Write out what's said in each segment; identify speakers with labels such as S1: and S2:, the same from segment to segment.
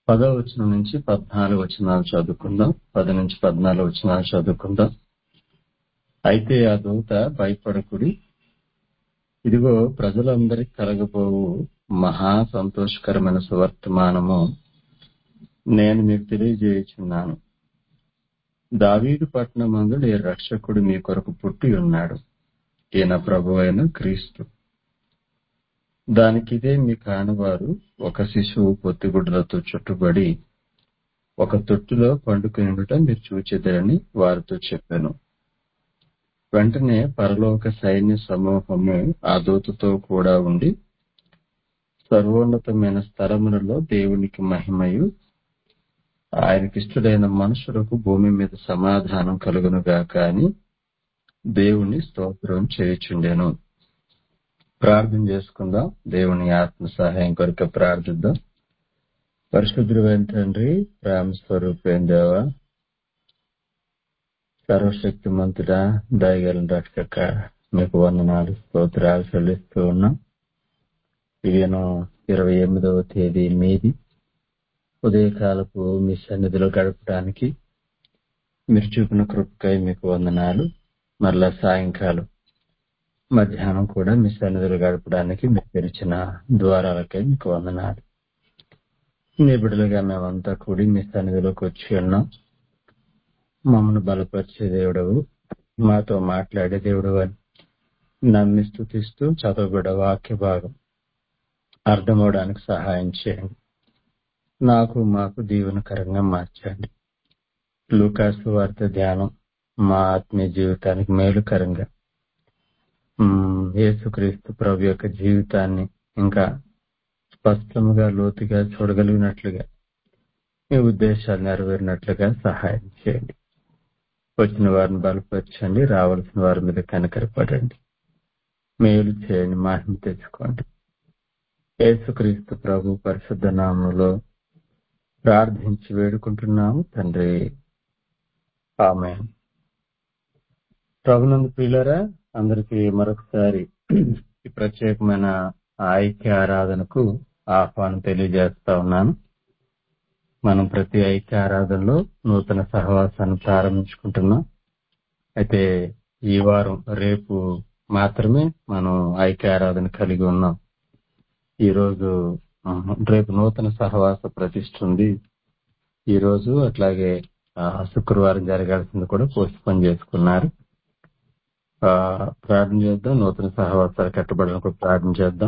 S1: పదో వచనం నుంచి పద్నాలుగు వచనాలు చదువుకుందాం పది నుంచి పద్నాలుగు వచనాలు చదువుకుందాం అయితే ఆ దూత భయపడకుడి ఇదిగో ప్రజలందరికి కలగబోవు మహా సంతోషకరమైన సువర్తమానము నేను మీకు తెలియజేయుచున్నాను దావీదు పట్టణమందు ఈ రక్షకుడు మీ కొరకు పుట్టి ఉన్నాడు ఈయన ప్రభు అయిన క్రీస్తు దానికిదే మీ కానివారు ఒక శిశువు పొత్తిగుడ్డలతో చుట్టుబడి ఒక తొట్టులో పండుకునిట మీరు చూచెదరని వారితో చెప్పాను వెంటనే పరలోక సైన్య సమూహము ఆ దూతతో కూడా ఉండి సర్వోన్నతమైన స్థలములలో దేవునికి మహిమయు ఆయనకిష్టుడైన మనుషులకు భూమి మీద సమాధానం కలుగునుగాక అని దేవుని స్తోత్రం చేయుచుండెను ప్రార్థన చేసుకుందాం దేవుని ఆత్మ సహాయం కొరకు ప్రార్థిద్దాం పరిశుద్ధుడైన తండ్రి ప్రేమ స్వరూపేం దేవ సర్వశక్తి మంతుడా దయగలను రక్షక మీకు వందనాలు స్తోత్రాలు చెల్లిస్తూ ఉన్నాం ఇవేను ఇరవై ఎనిమిదవ తేదీ మీది ఉదయకాలపు మీ సన్నిధిలో గడపడానికి మీరు చూపిన కృపకై మీకు వందనాలు మరలా సాయంకాలం మధ్యాహ్నం కూడా మీ సన్నిధిలో గడపడానికి మీరు తెరిచిన ద్వారాలకై మీకు వందనాలు నిబిడులుగా మేమంతా కూడి మీ సన్నిధిలోకి వచ్చి ఉన్నాం మమ్మల్ని బలపరిచే దేవుడవు మాతో మాట్లాడే దేవుడు అని నమ్మి స్థుతిస్తూ చదవబడ వాక్య భాగం అర్థమవడానికి సహాయం చేయండి నాకు మాకు దీవెనకరంగా మార్చండి లూకాసు వార్త ధ్యానం మా ఆత్మీయ జీవితానికి మేలుకరంగా మ్మ్, యేసుక్రీస్తు ప్రభు యొక్క జీవితాన్ని ఇంకా స్పష్టముగా లోతుగా చూడగలిగినట్లుగా మీ ఉద్దేశాలు నెరవేరినట్లుగా సహాయం చేయండి వచ్చిన వారిని బలపరచండి రావాల్సిన వారి మీద కనికరపడండి మేలు చేయండి మహిమ తెచ్చుకోండి యేసుక్రీస్తు ప్రభు పరిశుద్ధ నామంలో ప్రార్థించి వేడుకుంటున్నాము తండ్రి ఆమె ప్రభునందు ప్రియులరా అందరికీ మరొకసారి ఈ ప్రత్యేకమైన ఐక్య ఆరాధనకు ఆహ్వానం తెలియజేస్తా ఉన్నాను మనం ప్రతి ఐక్య ఆరాధనలో నూతన సహవాసాన్ని ప్రారంభించుకుంటున్నాం అయితే ఈ వారం రేపు మాత్రమే మనం ఐక్య ఆరాధన కలిగి ఉన్నాం ఈ రోజు ఆ, రేపు నూతన సహవాస ప్రతిష్ఠ ఉంది ఈ రోజు అట్లాగే ఆ, శుక్రవారం జరగాల్సింది కూడా పోస్ట్ పోన్ చేసుకున్నారు ఆ, ప్రార్థన చేద్దాం నూతన సహవాసాలు కట్టబడడానికి ప్రార్థన చేద్దాం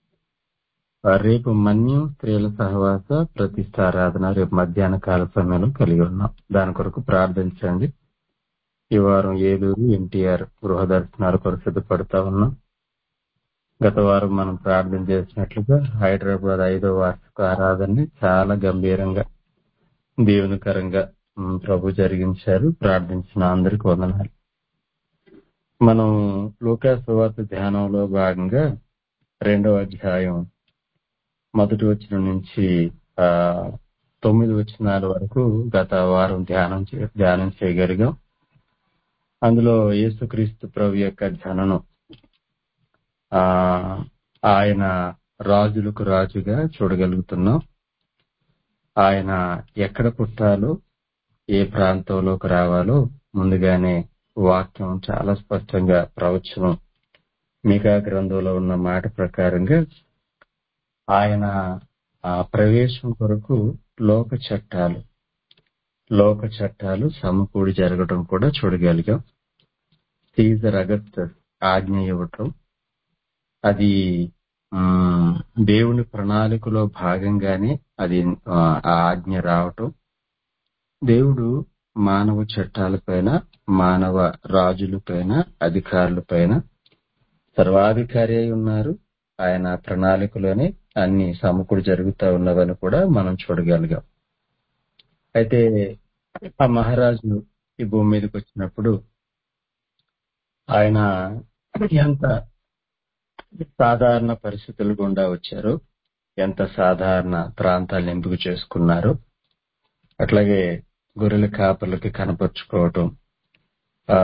S1: ఆ, రేపు మన్యం స్త్రీల సహవాస ప్రతిష్టారాధన రేపు మధ్యాహ్న కాల సమయంలో కలిగి ఉన్నాం దాని కొరకు ప్రార్థించండి ఈ వారం ఏలూరు ఎన్టీఆర్ గృహ దర్శనాల కొరకు సిద్ధపడతా ఉన్నాం గత వారం మనం ప్రార్థన చేసినట్లుగా హైదరాబాద్ ఐదో వార్షిక ఆరాధనని చాలా గంభీరంగా దీవెనకరంగా ఉమ్, ప్రభు జరిగించారు ప్రార్థించిన అందరికి వందనాలు మనం లూకా సువార్త ధ్యానంలో భాగంగా రెండవ అధ్యాయం మొదటి వచనం నుంచి ఆ తొమ్మిది వచనాల వరకు గత వారం ధ్యానం చే- ధ్యానం చేయగలిగాం అందులో యేసుక్రీస్తు ప్రభు యొక్క జననం ఆ ఆయన రాజులకు రాజుగా చూడగలుగుతున్నాం ఆయన ఎక్కడ పుట్టాలో ఏ ప్రాంతంలోకి రావాలో ముందుగానే వాక్యం చాలా స్పష్టంగా ప్రవచనం మిగా గ్రంథంలో ఉన్న మాట ప్రకారంగా ఆయన ఆ ప్రవేశం కొరకు లోక చట్టాలు లోక చట్టాలు సమకూడి జరగడం కూడా చూడగలిగాం సీజర్ అగస్టస్ ఆజ్ఞ ఇవ్వటం అది మ్, దేవుని ప్రణాళికలో భాగంగానే అది ఆ ఆ ఆజ్ఞ రావటం దేవుడు మానవ చట్టాలపైన మానవ రాజులపైన అధికారులపైన సర్వాధికారి అయి ఉన్నారు ఆయన ప్రణాళికలోనే అన్ని సమకూడి జరుగుతా ఉన్నవని కూడా మనం చూడగలిగాం అయితే ఆ మహారాజు ఈ భూమి మీదకి వచ్చినప్పుడు ఆయన ఎంత సాధారణ పరిస్థితులు గుండా వచ్చారు ఎంత సాధారణ ప్రాంతాలను ఎంపిక చేసుకున్నారు అట్లాగే గొర్రెల కాపర్లకి కనపరుచుకోవటం ఆ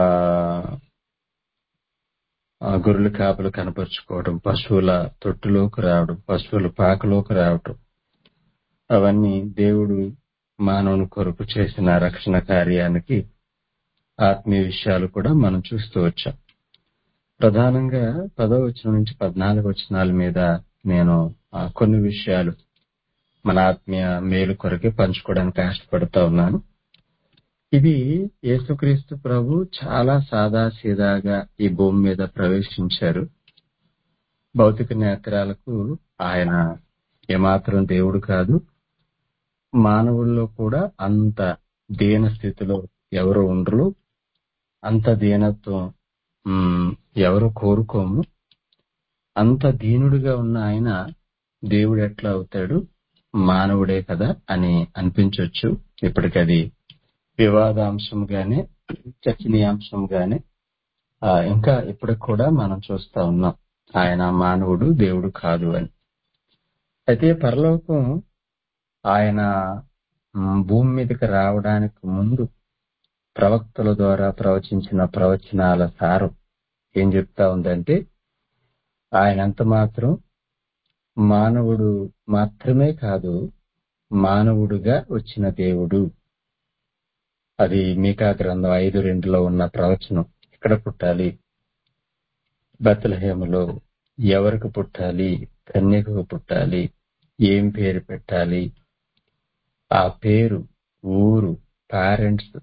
S1: ఆ గొర్రెల కాపలు కనపరుచుకోవడం పశువుల తొట్టులోకి రావడం పశువుల పాకలోకి రావటం అవన్నీ దేవుడు మానవుని కొరకు చేసిన రక్షణ కార్యానికి ఆత్మీయ విషయాలు కూడా మనం చూస్తూ వచ్చాం ప్రధానంగా పదో వచనం నుంచి పద్నాలుగు వచనాల మీద నేను ఆ, కొన్ని విషయాలు మన ఆత్మీయ మేలు కొరకే పంచుకోవడానికి ఆశపడుతా ఉన్నాను ఇది యేసుక్రీస్తు ప్రభు చాలా సాదా సీదాగా ఈ భూమి మీద ప్రవేశించారు భౌతిక నేత్రాలకు ఆయన ఏమాత్రం దేవుడు కాదు మానవుల్లో కూడా అంత దీన స్థితిలో ఎవరు ఉండరు అంత దీనత్వం మ్, ఎవరు కోరుకోము అంత దీనుడిగా ఉన్న ఆయన దేవుడు ఎట్లా అవుతాడు మానవుడే కదా అని అనిపించవచ్చు ఇప్పటికది వివాదాంశంగానే చర్చనీయాంశంగానే ఆ, ఇంకా ఇప్పటికి కూడా మనం చూస్తా ఉన్నాం ఆయన మానవుడు దేవుడు కాదు అని అయితే పరలోకం ఆయన మ్, భూమి మీదకి రావడానికి ముందు ప్రవక్తల ద్వారా ప్రవచించిన ప్రవచనాల సారం ఏం చెప్తా ఉందంటే ఆయన ఎంత మాత్రం మానవుడు మాత్రమే కాదు మానవుడుగా వచ్చిన దేవుడు అది మీకా గ్రంథం ఐదు రెండులో ఉన్న ప్రవచనం ఎక్కడ పుట్టాలి బెత్తలహేములో ఎవరికి పుట్టాలి కన్యకకు పుట్టాలి ఏం పేరు పెట్టాలి ఆ పేరు ఊరు పేరెంట్స్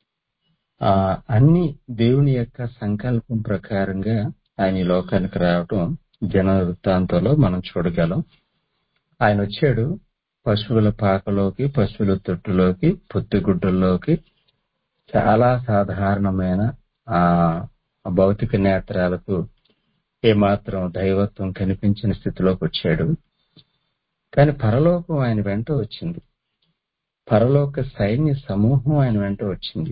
S1: ఆ అన్ని దేవుని యొక్క సంకల్పం ప్రకారంగా ఆయన ఈ లోకానికి రావటం జన వృత్తాంతంలో మనం చూడగలం ఆయన వచ్చాడు పశువుల పాకలోకి పశువుల తొట్టులోకి పొత్తిగుడ్డల్లోకి చాలా సాధారణమైన ఆ భౌతిక నేత్రాలకు ఏమాత్రం దైవత్వం కనిపించిన స్థితిలోకి వచ్చాడు కానీ పరలోకం ఆయన వెంట వచ్చింది పరలోక సైన్య సమూహం ఆయన వెంట వచ్చింది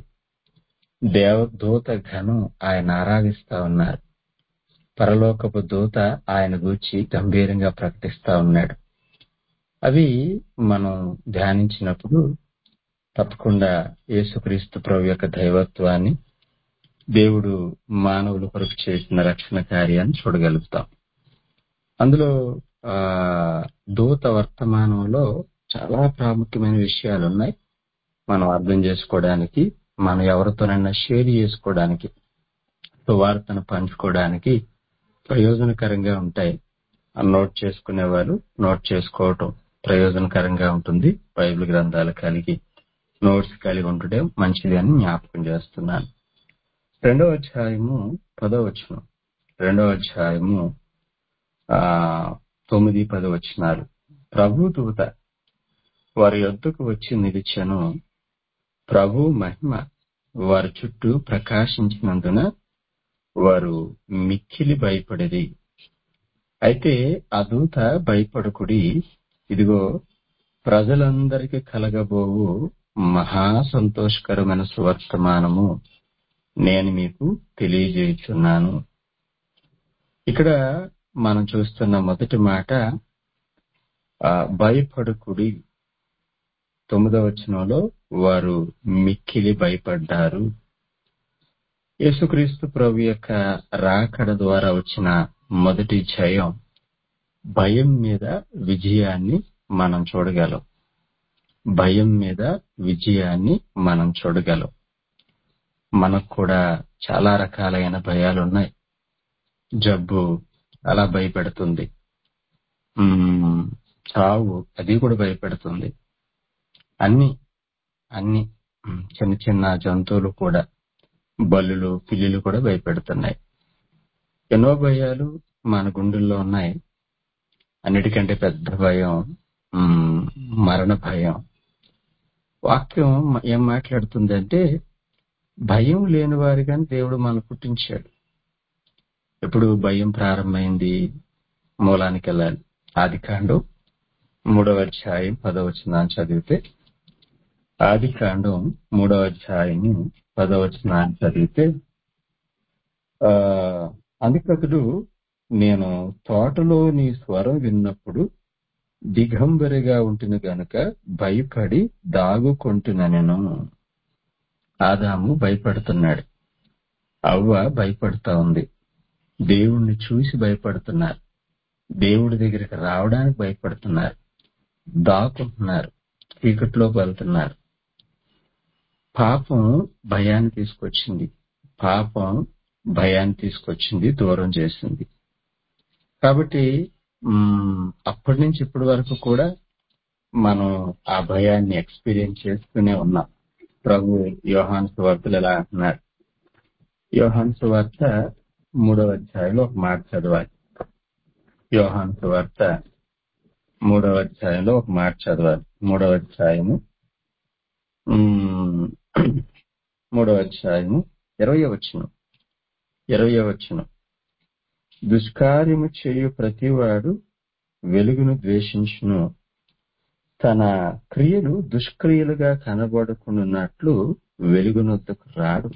S1: దేవదూత ఘనం ఆయన ఆరాధిస్తా ఉన్నారు పరలోకపు దూత ఆయన గూర్చి గంభీరంగా ప్రకటిస్తా ఉన్నాడు అవి మనం ధ్యానించినప్పుడు తప్పకుండా యేసుక్రీస్తు ప్రభు యొక్క దైవత్వాన్ని దేవుడు మానవుల కొరకు చేసిన రక్షణ కార్యాన్ని చూడగలుగుతాం అందులో ఆ దూత వర్తమానంలో చాలా ప్రాముఖ్యమైన విషయాలు ఉన్నాయి మనం అర్థం చేసుకోవడానికి మనం ఎవరితోనైనా షేర్ చేసుకోవడానికి సువార్తను పంచుకోవడానికి ప్రయోజనకరంగా ఉంటాయి ఆ నోట్ చేసుకునే వాళ్ళు నోట్ చేసుకోవటం ప్రయోజనకరంగా ఉంటుంది బైబిల్ గ్రంథాలు కలిగి నోట్స్ కలిగి ఉండడం మంచిది అని జ్ఞాపకం చేస్తున్నాను రెండవ అధ్యాయము పదో వచనం రెండవ అధ్యాయము ఆ తొమ్మిది పది వచనాలు ప్రభు దూత వారి యొద్దకు వచ్చి నిలిచెను ప్రభు మహిమ వారి చుట్టూ ప్రకాశించినందున వారు మిక్కిలి భయపడేది అయితే ఆ దూత భయపడకుడి ఇదిగో ప్రజలందరికీ కలగబోవు మహా సంతోషకరమైన సువర్తమానము నేను మీకు తెలియజేయుచున్నాను ఇక్కడ మనం చూస్తున్న మొదటి మాట ఆ, భయపడకుడి తొమ్మిదవ వచనంలో వారు మిక్కిలి భయపడ్డారు యేసుక్రీస్తు ప్రభు యొక్క రాకడ ద్వారా వచ్చిన మొదటి జయం భయం మీద విజయాన్ని మనం చూడగలం భయం మీద విజయాన్ని మనం చూడగలం మనకు కూడా చాలా రకాలైన భయాలు ఉన్నాయి జబ్బు అలా భయపెడుతుంది మ్మ్, చావు అది కూడా భయపెడుతుంది అన్ని అన్ని మ్, చిన్న చిన్న జంతువులు కూడా బల్లులు పిల్లులు కూడా భయపెడుతున్నాయి ఎన్నో భయాలు మన గుండెల్లో ఉన్నాయి అన్నిటికంటే పెద్ద భయం మ్, మరణ భయం వాక్యం ఏం మాట్లాడుతుందంటే భయం లేని వారిగాని దేవుడు మనం పుట్టించాడు ఎప్పుడు భయం ప్రారంభమైంది మూలానికి వెళ్ళాలి ఆది కాండం మూడవ అధ్యాయం పదవచనాన్ని చదివితే ఆది కాండం మూడవ అధ్యాయం పదవచనాన్ని చదివితే ఆ అందుకతడు నేను తోటలో నీ స్వరం విన్నప్పుడు దిగంబరిగా ఉంటుంది గనుక భయపడి దాగుకుంటున్నాను ఆదాము భయపడుతున్నాడు అవ్వ భయపడుతా ఉంది దేవుణ్ణి చూసి భయపడుతున్నారు దేవుడి దగ్గరికి రావడానికి భయపడుతున్నారు దాక్కుంటున్నారు చీకట్లోకి వెళ్తున్నారు పాపం భయాన్ని తీసుకొచ్చింది పాపం భయాన్ని తీసుకొచ్చింది దూరం చేసింది కాబట్టి మ్, అప్పటి నుంచి ఇప్పటి వరకు కూడా మనం ఆ భయాన్ని ఎక్స్పీరియన్స్ చేస్తూనే ఉన్నాం ప్రభు యోహాన్ సువార్తలు ఎలా అంటున్నారు యోహాన్ సువార్త మూడవ అధ్యాయంలో ఒక మాట చదవాలి యోహాన్ సువార్త మూడవ అధ్యాయంలో ఒక మాట చదవాలి మూడవ అధ్యాయము మ్, మూడవ అధ్యాయము ఇరవై వచ్చును ఇరవై వచ్చును దుష్కార్యము చేయు ప్రతివాడు వెలుగును ద్వేషించును తన క్రియలు దుష్క్రియలుగా కనబడుకున్నట్లు వెలుగునొద్దకు రాడు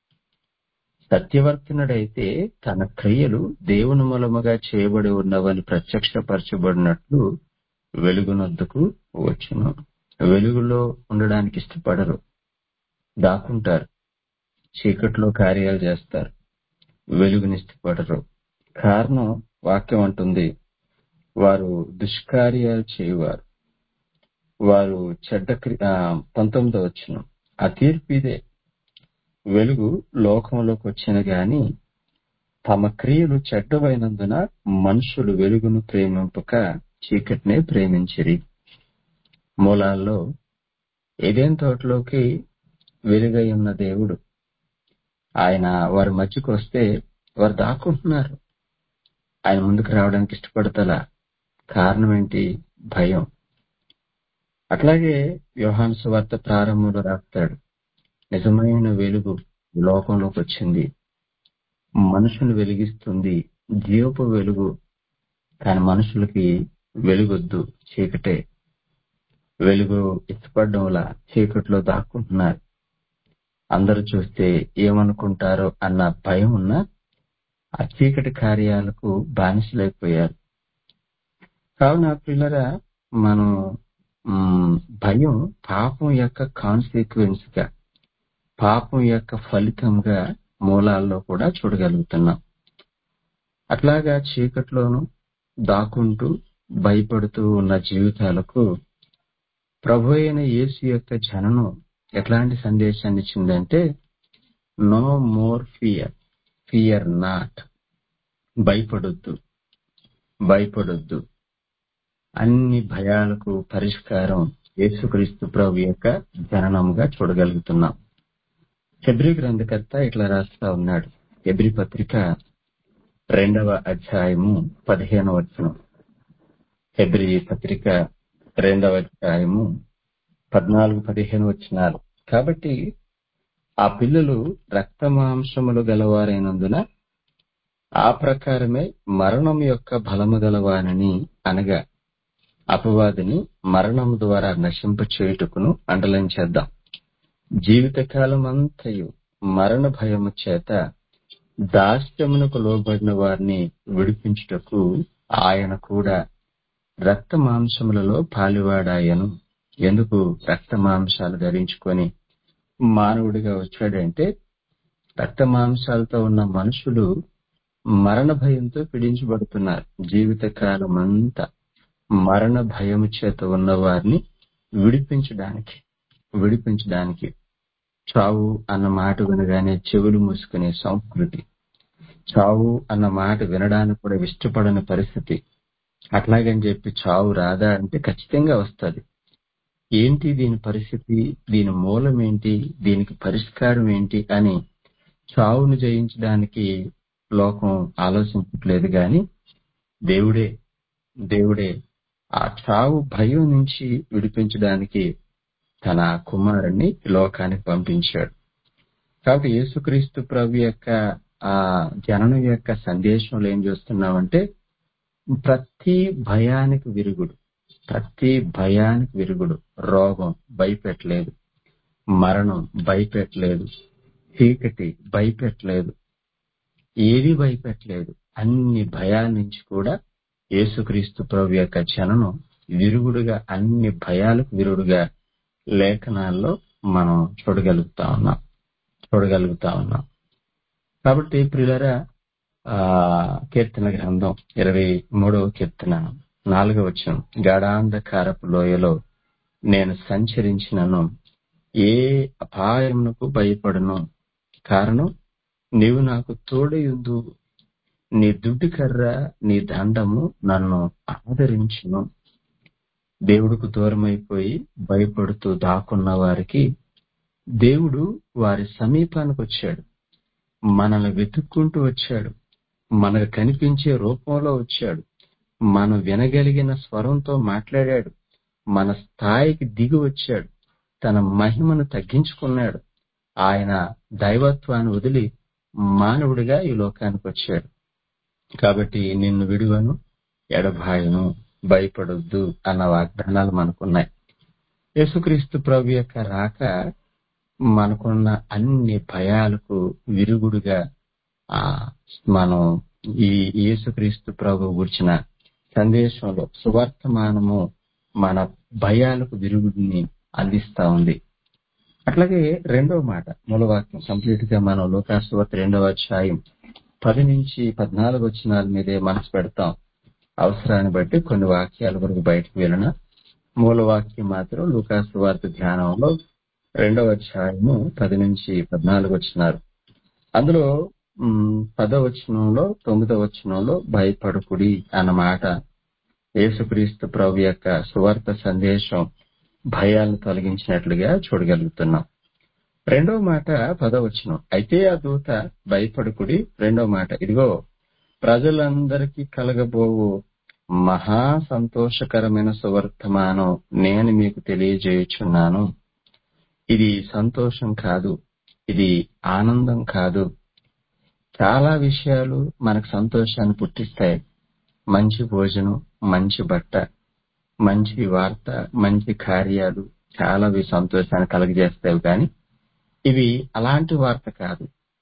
S1: సత్యవర్తనుడైతే తన క్రియలు దేవుని మూలముగా చేయబడి ఉన్నవని ప్రత్యక్షపరచబడినట్లు వెలుగునొద్దకు వచ్చును వెలుగులో ఉండడానికి ఇష్టపడరు దాక్కుంటారు చీకట్లో కార్యాలు చేస్తారు వెలుగుని ఇష్టపడరు కారణం వాక్యం అంటుంది వారు దుష్కార్యాలు చేయువారు వారు చెడ్డ క్రి- ఆ, పంతొమ్మిదో వచ్చిన ఆ తీర్పు ఇదే వెలుగు లోకంలోకి వచ్చిన గాని తమ క్రియలు చెడ్డవైనందున మనుషులు వెలుగును ప్రేమింపక చీకటినే ప్రేమించిరి మూలాల్లో ఏదేం తోటలోకి వెలుగై ఉన్న దేవుడు ఆయన వారి మధ్యకు వస్తే వారు దాక్కుంటున్నారు ఆయన ముందుకు రావడానికి ఇష్టపడతలా కారణం ఏంటి భయం అట్లాగే యోహాను సువార్త ప్రారంభంలో రాస్తాడు నిజమైన వెలుగు ఈ లోకంలోకి వచ్చింది మనుషుని వెలిగిస్తుంది జీవపు వెలుగు కానీ మనుషులకి వెలుగొద్దు చీకటే వెలుగు ఇష్టపడడం వల్ల చీకట్లో దాక్కుంటున్నారు అందరూ చూస్తే ఏమనుకుంటారో అన్న భయం ఉన్న ఆ చీకటి కార్యాలకు బానిసలైపోయారు కావున పిల్లరా మనం మ్, భయం పాపం యొక్క కాన్సిక్వెన్స్ గా పాపం యొక్క ఫలితంగా మూలాల్లో కూడా చూడగలుగుతున్నాం అట్లాగా చీకట్లోను దాక్కుంటూ భయపడుతూ ఉన్న జీవితాలకు ప్రభు అయిన యేసు యొక్క జననం ఎట్లాంటి సందేశాన్ని ఇచ్చిందంటే no more fear fear not భయపడొద్దు భయపడొద్దు అన్ని భయాలకు పరిష్కారం యేసుక్రీస్తు ప్రభు యొక్క జననంగా చూడగలుగుతున్నాం హెబ్రి గ్రంథకర్త ఇట్లా రాస్తా ఉన్నాడు హెబ్రి పత్రిక రెండవ అధ్యాయము పదిహేను వచనం హెబ్రి పత్రిక రెండవ అధ్యాయము పద్నాలుగు పదిహేను వచనాలు కాబట్టి ఆ పిల్లలు రక్తమాంసములు గలవారైనందున ఆ ప్రకారమే మరణం యొక్క బలము గలవానని అనగా అపవాదిని మరణం ద్వారా నశింప చేయుటకును అండలం చేద్దాం జీవితకాలం అంతయు మరణ భయము చేత దాస్యమునకు లోబడిన వారిని విడిపించుటకు ఆయన కూడా రక్త మాంసములలో పాలివాడాయను ఎందుకు రక్త మాంసాలు ధరించుకొని మానవుడిగా వచ్చాడంటే రక్త మాంసాలతో ఉన్న మనుషులు మరణ భయంతో పీడించబడుతున్నారు జీవితకాలం అంతా మరణ భయము చేత ఉన్న వారిని విడిపించడానికి విడిపించడానికి చావు అన్న మాట వినగానే చెవులు మూసుకునే సంస్కృతి చావు అన్న మాట వినడానికి కూడా ఇష్టపడని పరిస్థితి అట్లాగని చెప్పి చావు రాదా అంటే ఖచ్చితంగా వస్తుంది ఏంటి దీని పరిస్థితి దీని మూలం ఏంటి దీనికి పరిష్కారం ఏంటి అని చావును జయించడానికి లోకం ఆలోచించట్లేదు గాని దేవుడే దేవుడే ఆ చావు భయం నుంచి విడిపించడానికి తన కుమారుణ్ణి లోకానికి పంపించాడు కాబట్టి యేసుక్రీస్తు ప్రభు యొక్క ఆ జననం యొక్క సందేశంలో ఏం చూస్తున్నామంటే ప్రతి భయానికి విరుగుడు ప్రతి భయానికి విరుగుడు రోగం భయపెట్టలేదు మరణం భయపెట్టలేదు చీకటి భయపెట్టలేదు ఏది భయపెట్టలేదు అన్ని భయాల నుంచి కూడా యేసుక్రీస్తు ప్రభు యొక్క జననం విరుగుడుగా అన్ని భయాలకు విరుగుడుగా లేఖనాల్లో మనం చూడగలుగుతా ఉన్నాం చూడగలుగుతా ఉన్నాం కాబట్టి ప్రియులరా ఆ కీర్తన గ్రంథం ఇరవై మూడవ కీర్తన నాలుగో వచనం గాఢాంధకారపు లోయలో నేను సంచరించినను ఏ అపాయమునకు భయపడను కారణం నీవు నాకు తోడయుందు నీ దుడ్డు కర్ర నీ దండము నన్ను ఆదరించును దేవుడికి దూరమైపోయి భయపడుతూ దాక్కున్న వారికి దేవుడు వారి సమీపానికి వచ్చాడు మనల్ని వెతుక్కుంటూ వచ్చాడు మనకు కనిపించే రూపంలో వచ్చాడు మనం వినగలిగిన స్వరంతో మాట్లాడాడు మన స్థాయికి దిగి వచ్చాడు తన మహిమను తగ్గించుకున్నాడు ఆయన దైవత్వాన్ని వదిలి మానవుడిగా ఈ లోకానికి వచ్చాడు కాబట్టి నిన్ను విడువను ఎడబాయను భయపడొద్దు అన్న వాగ్దానాలు మనకున్నాయి యేసుక్రీస్తు ప్రభు యొక్క రాక మనకున్న అన్ని భయాలకు విరుగుడుగా ఆ మనం ఈ యేసుక్రీస్తు ప్రభు గురించిన సందేశంలో సువర్తమానము మన భయాలకు విరుగుడిని అందిస్తా ఉంది అట్లాగే రెండవ మాట మూలవాక్యం కంప్లీట్ గా మనం లోకాసువార్త రెండవ అధ్యాయం పది నుంచి పద్నాలుగు వచ్చినాల మీదే మనసు పెడతాం అవసరాన్ని బట్టి కొన్ని వాక్యాల వరకు బయటకు వెళ్ళిన మూలవాక్యం మాత్రం లూకాసు వార్త ధ్యానంలో రెండవ అధ్యాయము పది నుంచి పద్నాలుగు వచ్చినారు అందులో ఉమ్, పదో వచనంలో తొమ్మిదో వచనంలో భయపడుకుడి అన్నమాట యేసుక్రీస్తు ప్రభు యొక్క సువార్త సందేశం భయాలను తొలగించినట్లుగా చూడగలుగుతున్నాం రెండవ మాట పదవచనం అయితే ఆ దూత భయపడుకుడి రెండవ మాట ఇదిగో ప్రజలందరికీ కలగబోవు మహా సంతోషకరమైన సువర్తమానం నేను మీకు తెలియజేయుచున్నాను ఇది సంతోషం కాదు ఇది ఆనందం కాదు చాలా విషయాలు మనకు సంతోషాన్ని పుట్టిస్తాయి మంచి భోజనం మంచి బట్ట మంచి వార్త మంచి కార్యాలు చాలా వి సంతోషాన్ని కలుగజేస్తాయి కానీ ఇవి అలాంటి వార్త కాదు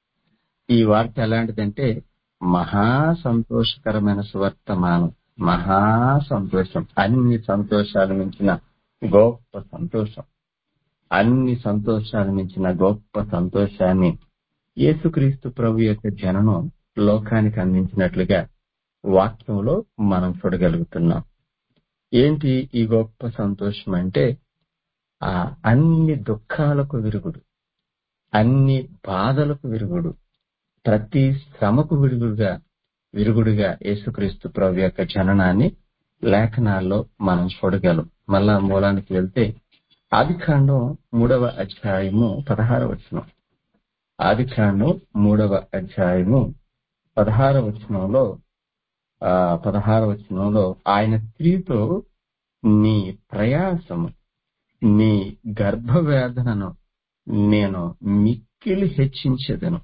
S1: ఈ వార్త ఎలాంటిదంటే మహా సంతోషకరమైన సువర్తమానం మహా సంతోషం అన్ని సంతోషాలు మించిన గొప్ప సంతోషం అన్ని సంతోషాలు మించిన గొప్ప సంతోషాన్ని యేసుక్రీస్తు ప్రభు యొక్క జననం లోకానికి అందించినట్లుగా వాక్యంలో మనం చూడగలుగుతున్నాం ఏంటి ఈ గొప్ప సంతోషం అంటే ఆ అన్ని దుఃఖాలకు విరుగుడు అన్ని బాధలకు విరుగుడు ప్రతి శ్రమకు విరుగుడుగా విరుగుడుగా యేసుక్రీస్తు ప్రభు యొక్క జననాన్ని లేఖనాల్లో మనం చూడగలం మళ్ళా మూలానికి వెళ్తే ఆదికాండం మూడవ అధ్యాయము పదహార వచనం ఆదికాండం మూడవ అధ్యాయము పదహార వచనంలో ఆ పదహార వచనంలో ఆయన స్త్రీతో నీ ప్రయాసము నీ గర్భవేదనను నేను మిక్కిలి హెచ్చించదను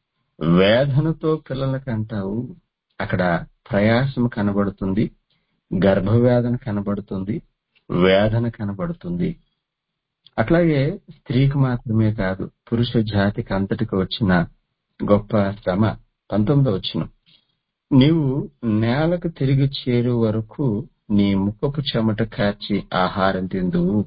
S1: వేదనతో పిల్లలకంటావు అక్కడ ప్రయాసం కనబడుతుంది గర్భవేదన కనబడుతుంది వేదన కనబడుతుంది అట్లాగే స్త్రీకి మాత్రమే కాదు పురుష జాతికి అంతటికి వచ్చిన గొప్ప శ్రమ పంతొమ్మిదో వచ్చిన నీవు నేలకు తిరిగి చేరు వరకు నీ ముఖపు చెమట కార్చి ఆహారం తిందువు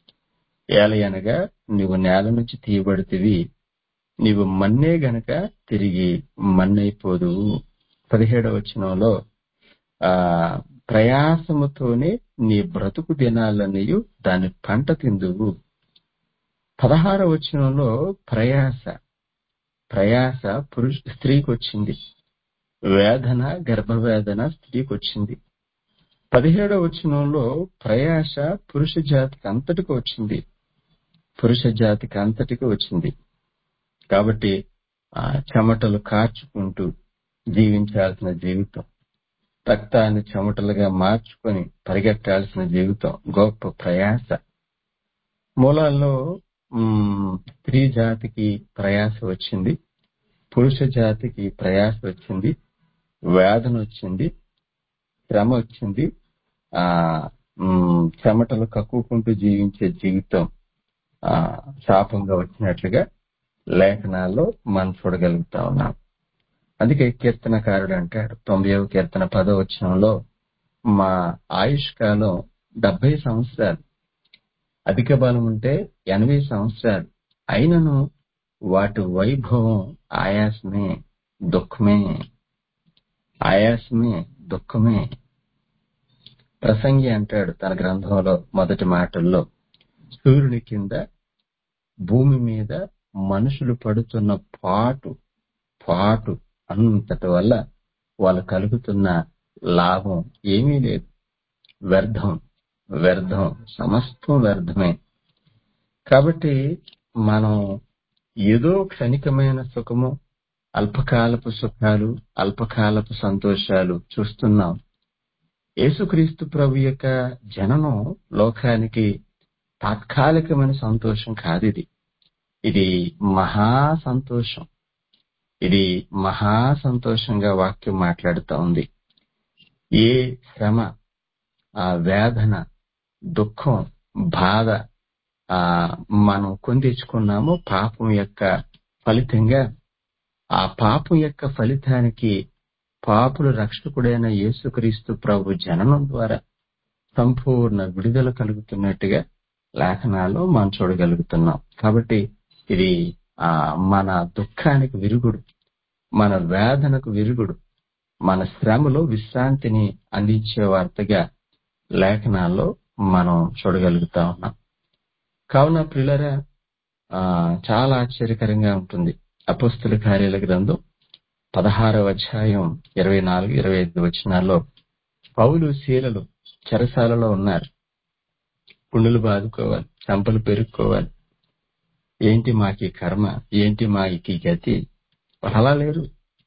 S1: ఏలయనగా నీవు నేల నుంచి తీయబడితివి నీవు మన్నే గనక తిరిగి మన్నైపోదువు పదిహేడవ వచనంలో ఆ ప్రయాసముతోనే నీ బ్రతుకు దినాలన్నయు దాని పంట తిందువు పదహార వచనంలో ప్రయాస ప్రయాస పురుష స్త్రీకి వచ్చింది వేదన గర్భవేదన స్త్రీకి వచ్చింది పదిహేడవ వచనంలో ప్రయాస పురుష జాతికి అంతటికి వచ్చింది పురుష జాతికి అంతటికి వచ్చింది కాబట్టి ఆ చెమటలు కార్చుకుంటూ జీవించాల్సిన జీవితం రక్తాన్ని చెమటలుగా మార్చుకొని పరిగెట్టాల్సిన జీవితం గొప్ప ప్రయాస మూలాల్లో ఉమ్, స్త్రీ జాతికి ప్రయాస వచ్చింది పురుష జాతికి ప్రయాస వచ్చింది వేదన వచ్చింది శ్రమ వచ్చింది ఆ ఉమ్, చెమటలు కక్కుకుంటూ జీవించే జీవితం ఆ శాపంగా వచ్చినట్లుగా లేఖనాల్లో మనం చూడగలుగుతా ఉన్నాం అందుకే కీర్తనకారుడు అంటాడు తొంభైవ కీర్తన పదో వచనంలో మా ఆయుష్ కాలం డెబ్బై సంవత్సరాలు అధిక బలం ఉంటే ఎనభై సంవత్సరాలు అయినను వాటి వైభవం ఆయాసమే దుఃఖమే ఆయాసమే దుఃఖమే ప్రసంగి అంటాడు తన గ్రంథంలో మొదటి మాటల్లో సూర్యుని కింద భూమి మీద మనుషులు పడుతున్న పాటు పాటు అంతటి వల్ల వాళ్ళు కలుగుతున్న లాభం ఏమీ లేదు వ్యర్థం వ్యర్థం సమస్తం వ్యర్థమే కాబట్టి మనం ఏదో క్షణికమైన సుఖము అల్పకాలపు సుఖాలు అల్పకాలపు సంతోషాలు చూస్తున్నాం యేసుక్రీస్తు ప్రభు యొక్క జననం లోకానికి తాత్కాలికమైన సంతోషం కాదు ఇది ఇది మహా సంతోషం ఇది మహా సంతోషంగా వాక్యం మాట్లాడుతూ ఉంది ఏ శ్రమ ఆ వేదన దుఃఖం బాధ ఆ మనం కొని తెచ్చుకున్నామో పాపం యొక్క ఫలితంగా ఆ పాపం యొక్క ఫలితానికి పాపుల రక్షకుడైన యేసుక్రీస్తు ప్రభు జననం ద్వారా సంపూర్ణ విడుదల కలుగుతున్నట్టుగా లేఖనాల్లో మనం చూడగలుగుతున్నాం కాబట్టి ఇది ఆ మన దుఃఖానికి విరుగుడు మన వేదనకు విరుగుడు మన శ్రమలో విశ్రాంతిని అందించే వార్తగా లేఖనాల్లో మనం చూడగలుగుతా ఉన్నాం కావున ప్రిలరా ఆ చాలా ఆశ్చర్యకరంగా ఉంటుంది అపుస్తుల కార్యాల గ్రంథం పదహారవ అధ్యాయం ఇరవై నాలుగు ఇరవై ఐదు వచనాల్లో పౌలు శీలలు చెరసాలలో ఉన్నారు పుండులు బాదుకోవాలి చంపలు పెరుక్కోవాలి ఏంటి మాకి కర్మ ఏంటి మాకి గతి వాళ్ళు అలా లేరు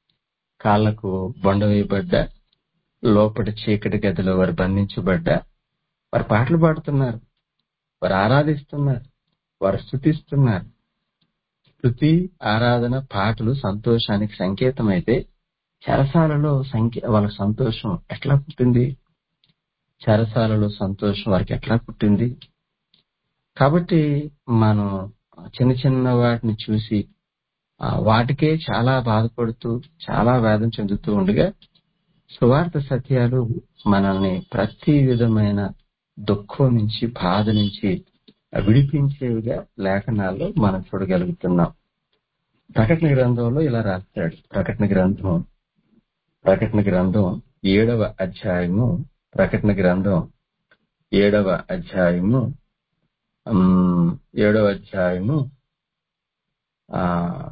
S1: కాళ్లకు బొండ వేయబడ్డా లోపటి చీకటి గదిలో వారు బంధించబడ్డా వారు పాటలు పాడుతున్నారు వారు ఆరాధిస్తున్నారు వారు స్థుతిస్తున్నారు స్థుతి ఆరాధన పాటలు సంతోషానికి సంకేతమైతే చెరసాలలో సంకే వాళ్ళ సంతోషం ఎట్లా పుట్టింది చెరసాలలో సంతోషం వారికి ఎట్లా పుట్టింది కాబట్టి మనం చిన్న చిన్న వాటిని చూసి ఆ, వాటికే చాలా బాధపడుతూ చాలా వేదన చెందుతూ ఉండగా సువార్త సత్యాలు మనల్ని ప్రతి విధమైన దుఃఖం నుంచి బాధ నుంచి విడిపించేవిగా లేఖనాల్లో మనం చూడగలుగుతున్నాం ప్రకటన గ్రంథంలో ఇలా రాస్తాడు ప్రకటన గ్రంథం ప్రకటన గ్రంథం ఏడవ అధ్యాయము ప్రకటన గ్రంథం ఏడవ అధ్యాయము ఉమ్, ఏడవ అధ్యాయము ఆ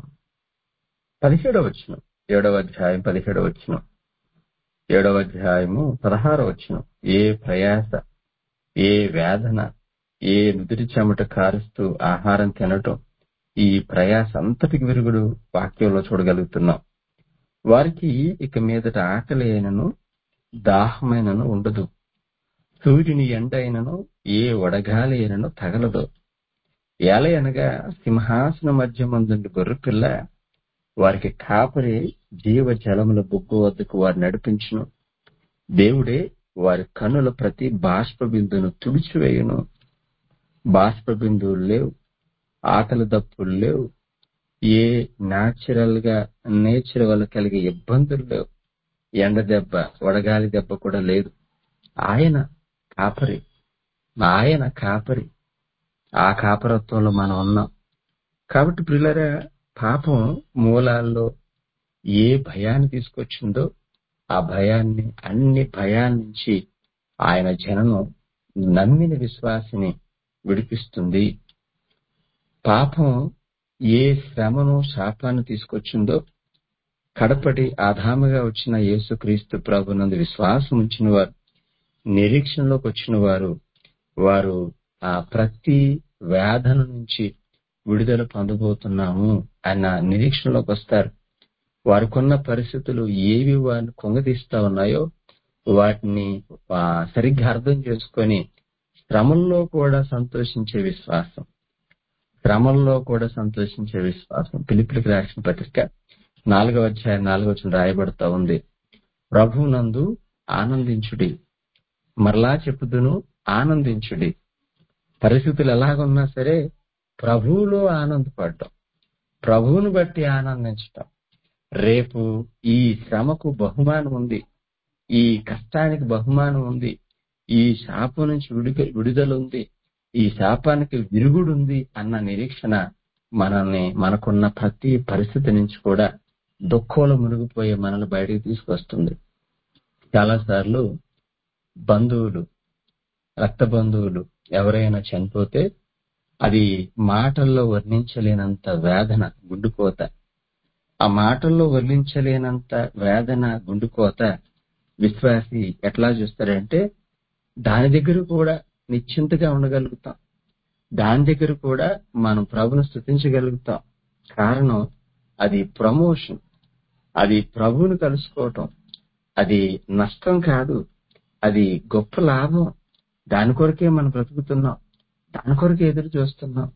S1: పదిహేడవ వచ్చిన ఏడవ అధ్యాయం పదిహేడవ వచ్చిన ఏడవ అధ్యాయము పదహారవ వచ్చిన ఏ ప్రయాస ఏ వేదన ఏ నుదిరి చెమట కారుస్తూ ఆహారం తినటం ఈ ప్రయాస అంతటికి విరుగుడు వాక్యంలో చూడగలుగుతున్నాం వారికి ఇక మీదట ఆకలి అయినను దాహమైనను ఉండదు సూర్యుని ఎండ అయినను ఏ వడగాలి అయినను తగలదు ఏలయనగా సింహాసన మధ్య మందుండి గొర్రెపిల్ల వారికి కాపరి జీవ జలముల బొగ్గు వద్దకు వారు నడిపించును దేవుడే వారి కన్నుల ప్రతి బాష్ప బిందును తుడిచివేయును బాష్ప బిందువులు లేవు ఆకలి దప్పులు లేవు ఏ న్యాచురల్ గా నేచర్ వల్ల కలిగే ఇబ్బందులు లేవు ఎండ దెబ్బ వడగాలి దెబ్బ కూడా లేదు ఆయన కాపరి ఆయన కాపరి ఆ కాపరత్వంలో మనం ఉన్నాం కాబట్టి ప్రిల్లరా పాపం మూలాల్లో ఏ భయాన్ని తీసుకొచ్చిందో ఆ భయాన్ని అన్ని భయాల నుంచి ఆయన జననం నమ్మిన విశ్వాసిని విడిపిస్తుంది పాపం ఏ శ్రమను శాపాన్ని తీసుకొచ్చిందో కడపటి ఆధామగా వచ్చిన యేసుక్రీస్తు ప్రభునందు విశ్వాసం ఉంచిన వారు నిరీక్షణలోకి వచ్చిన వారు వారు ఆ ప్రతి వేదన నుంచి విడుదల పొందబోతున్నాము అన్న నిరీక్షణలోకి వస్తారు వారికున్న పరిస్థితులు ఏవి వారిని కొంగదీస్తా ఉన్నాయో వాటిని ఆ, సరిగ్గా అర్థం చేసుకొని శ్రమల్లో కూడా సంతోషించే విశ్వాసం శ్రమల్లో కూడా సంతోషించే విశ్వాసం పిలిపిలికి రాసిన పత్రిక నాలుగవ అధ్యాయం నాలుగవ వచనం రాయబడతా ఉంది ప్రభునందు ఆనందించుడి మరలా చెప్పుదును ఆనందించుడి పరిస్థితులు ఎలాగున్నా సరే ప్రభువులో ఆనందపడటం ప్రభువును బట్టి ఆనందించటం రేపు ఈ శ్రమకు బహుమానం ఉంది ఈ కష్టానికి బహుమానం ఉంది ఈ శాపం నుంచి విడుక విడుదల ఉంది ఈ శాపానికి విరుగుడు ఉంది అన్న నిరీక్షణ మనల్ని మనకున్న ప్రతి పరిస్థితి నుంచి కూడా దుఃఖంలో మునిగిపోయే మనల్ని బయటికి తీసుకొస్తుంది చాలా సార్లు బంధువులు రక్త బంధువులు ఎవరైనా చనిపోతే అది మాటల్లో వర్ణించలేనంత వేదన గుండుకోత ఆ మాటల్లో వర్ణించలేనంత వేదన గుండుకోత విశ్వాసి ఎట్లా చూస్తారంటే దాని దగ్గర కూడా నిశ్చింతగా ఉండగలుగుతాం దాని దగ్గర కూడా మనం ప్రభును స్థుతించగలుగుతాం కారణం అది ప్రమోషన్ అది ప్రభువును కలుసుకోవటం అది నష్టం కాదు అది గొప్ప లాభం దాని కొరకే మనం బ్రతుకుతున్నాం దాని కొరకే ఎదురు చూస్తున్నాం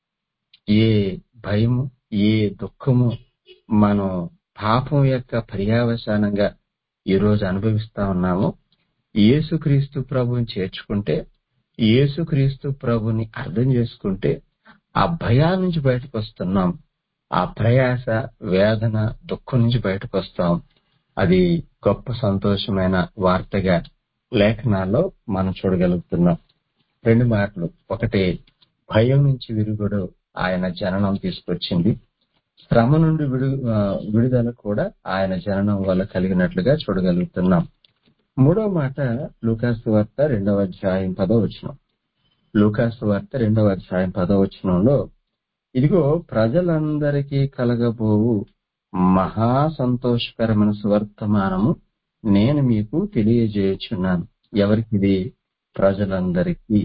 S1: ఏ భయము ఏ దుఃఖము మనం పాపం యొక్క పర్యావసానంగా ఈ రోజు అనుభవిస్తా ఉన్నామో యేసుక్రీస్తు ప్రభుని చేర్చుకుంటే యేసుక్రీస్తు ప్రభుని అర్థం చేసుకుంటే ఆ భయాల నుంచి బయటకు వస్తున్నాం ఆ ప్రయాస వేదన దుఃఖం నుంచి బయటకు వస్తాం అది గొప్ప సంతోషమైన వార్తగా లేఖనాల్లో మనం చూడగలుగుతున్నాం రెండు మాటలు ఒకటి భయం నుంచి విరుగుడు ఆయన జననం తీసుకొచ్చింది శ్రమ నుండి విడు ఆ, విడుదల కూడా ఆయన జననం వల్ల కలిగినట్లుగా చూడగలుగుతున్నాం మూడో మాట లూకాసు వార్త రెండవ అధ్యాయం పదో వచనం లూకాసు వార్త రెండవ అధ్యాయం పదో వచనంలో ఇదిగో ప్రజలందరికీ కలగబోవు మహా సంతోషకరమైన సువర్తమానము నేను మీకు తెలియజేయుచున్నాను ఎవరికి ఇది ప్రజలందరికీ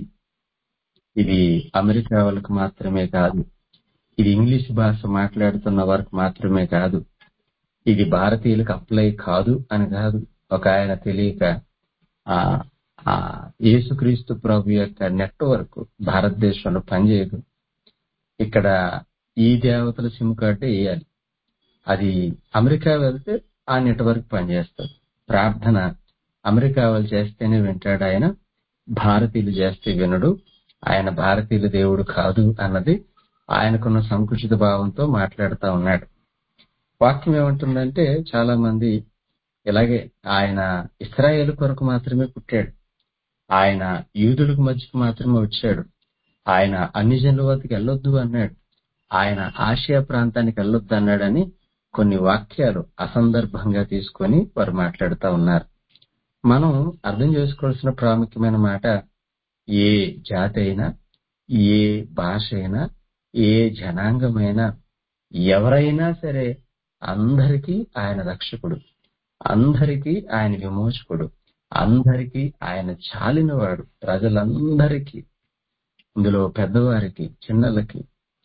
S1: ఇది అమెరికా వాళ్ళకి మాత్రమే కాదు ఇది ఇంగ్లీష్ భాష మాట్లాడుతున్న వారికి మాత్రమే కాదు ఇది భారతీయులకు అప్లై కాదు అని కాదు ఒక ఆయన తెలియక ఆ ఆ యేసుక్రీస్తు ప్రభు యొక్క నెట్వర్క్ భారతదేశంలో పనిచేయదు ఇక్కడ ఈ దేవతల సిమ్ కార్డు వేయాలి అది అమెరికా వెళ్తే ఆ నెట్వర్క్ పనిచేస్తుంది ప్రార్థన అమెరికా వాళ్ళు చేస్తేనే వింటాడు ఆయన భారతీయులు చేస్తే వినడు ఆయన భారతీయుల దేవుడు కాదు అన్నది ఆయనకున్న సంకుచిత భావంతో మాట్లాడుతా ఉన్నాడు వాక్యం ఏమంటుందంటే చాలా మంది ఇలాగే ఆయన ఇస్రాయేల్ కొరకు మాత్రమే పుట్టాడు ఆయన యూదులకు మధ్యకు మాత్రమే వచ్చాడు ఆయన అన్ని జనుల వద్దకు వెళ్ళొద్దు అన్నాడు ఆయన ఆసియా ప్రాంతానికి వెళ్ళొద్దు అన్నాడని కొన్ని వాక్యాలు అసందర్భంగా తీసుకొని వారు మాట్లాడుతూ ఉన్నారు మనం అర్థం చేసుకోవాల్సిన ప్రాముఖ్యమైన మాట ఏ జాతి అయినా ఏ భాష అయినా ఏ జనాంగమైనా ఎవరైనా సరే అందరికీ ఆయన రక్షకుడు అందరికీ ఆయన విమోచకుడు అందరికీ ఆయన చాలినవాడు ప్రజలందరికీ ఇందులో పెద్దవారికి చిన్నలకి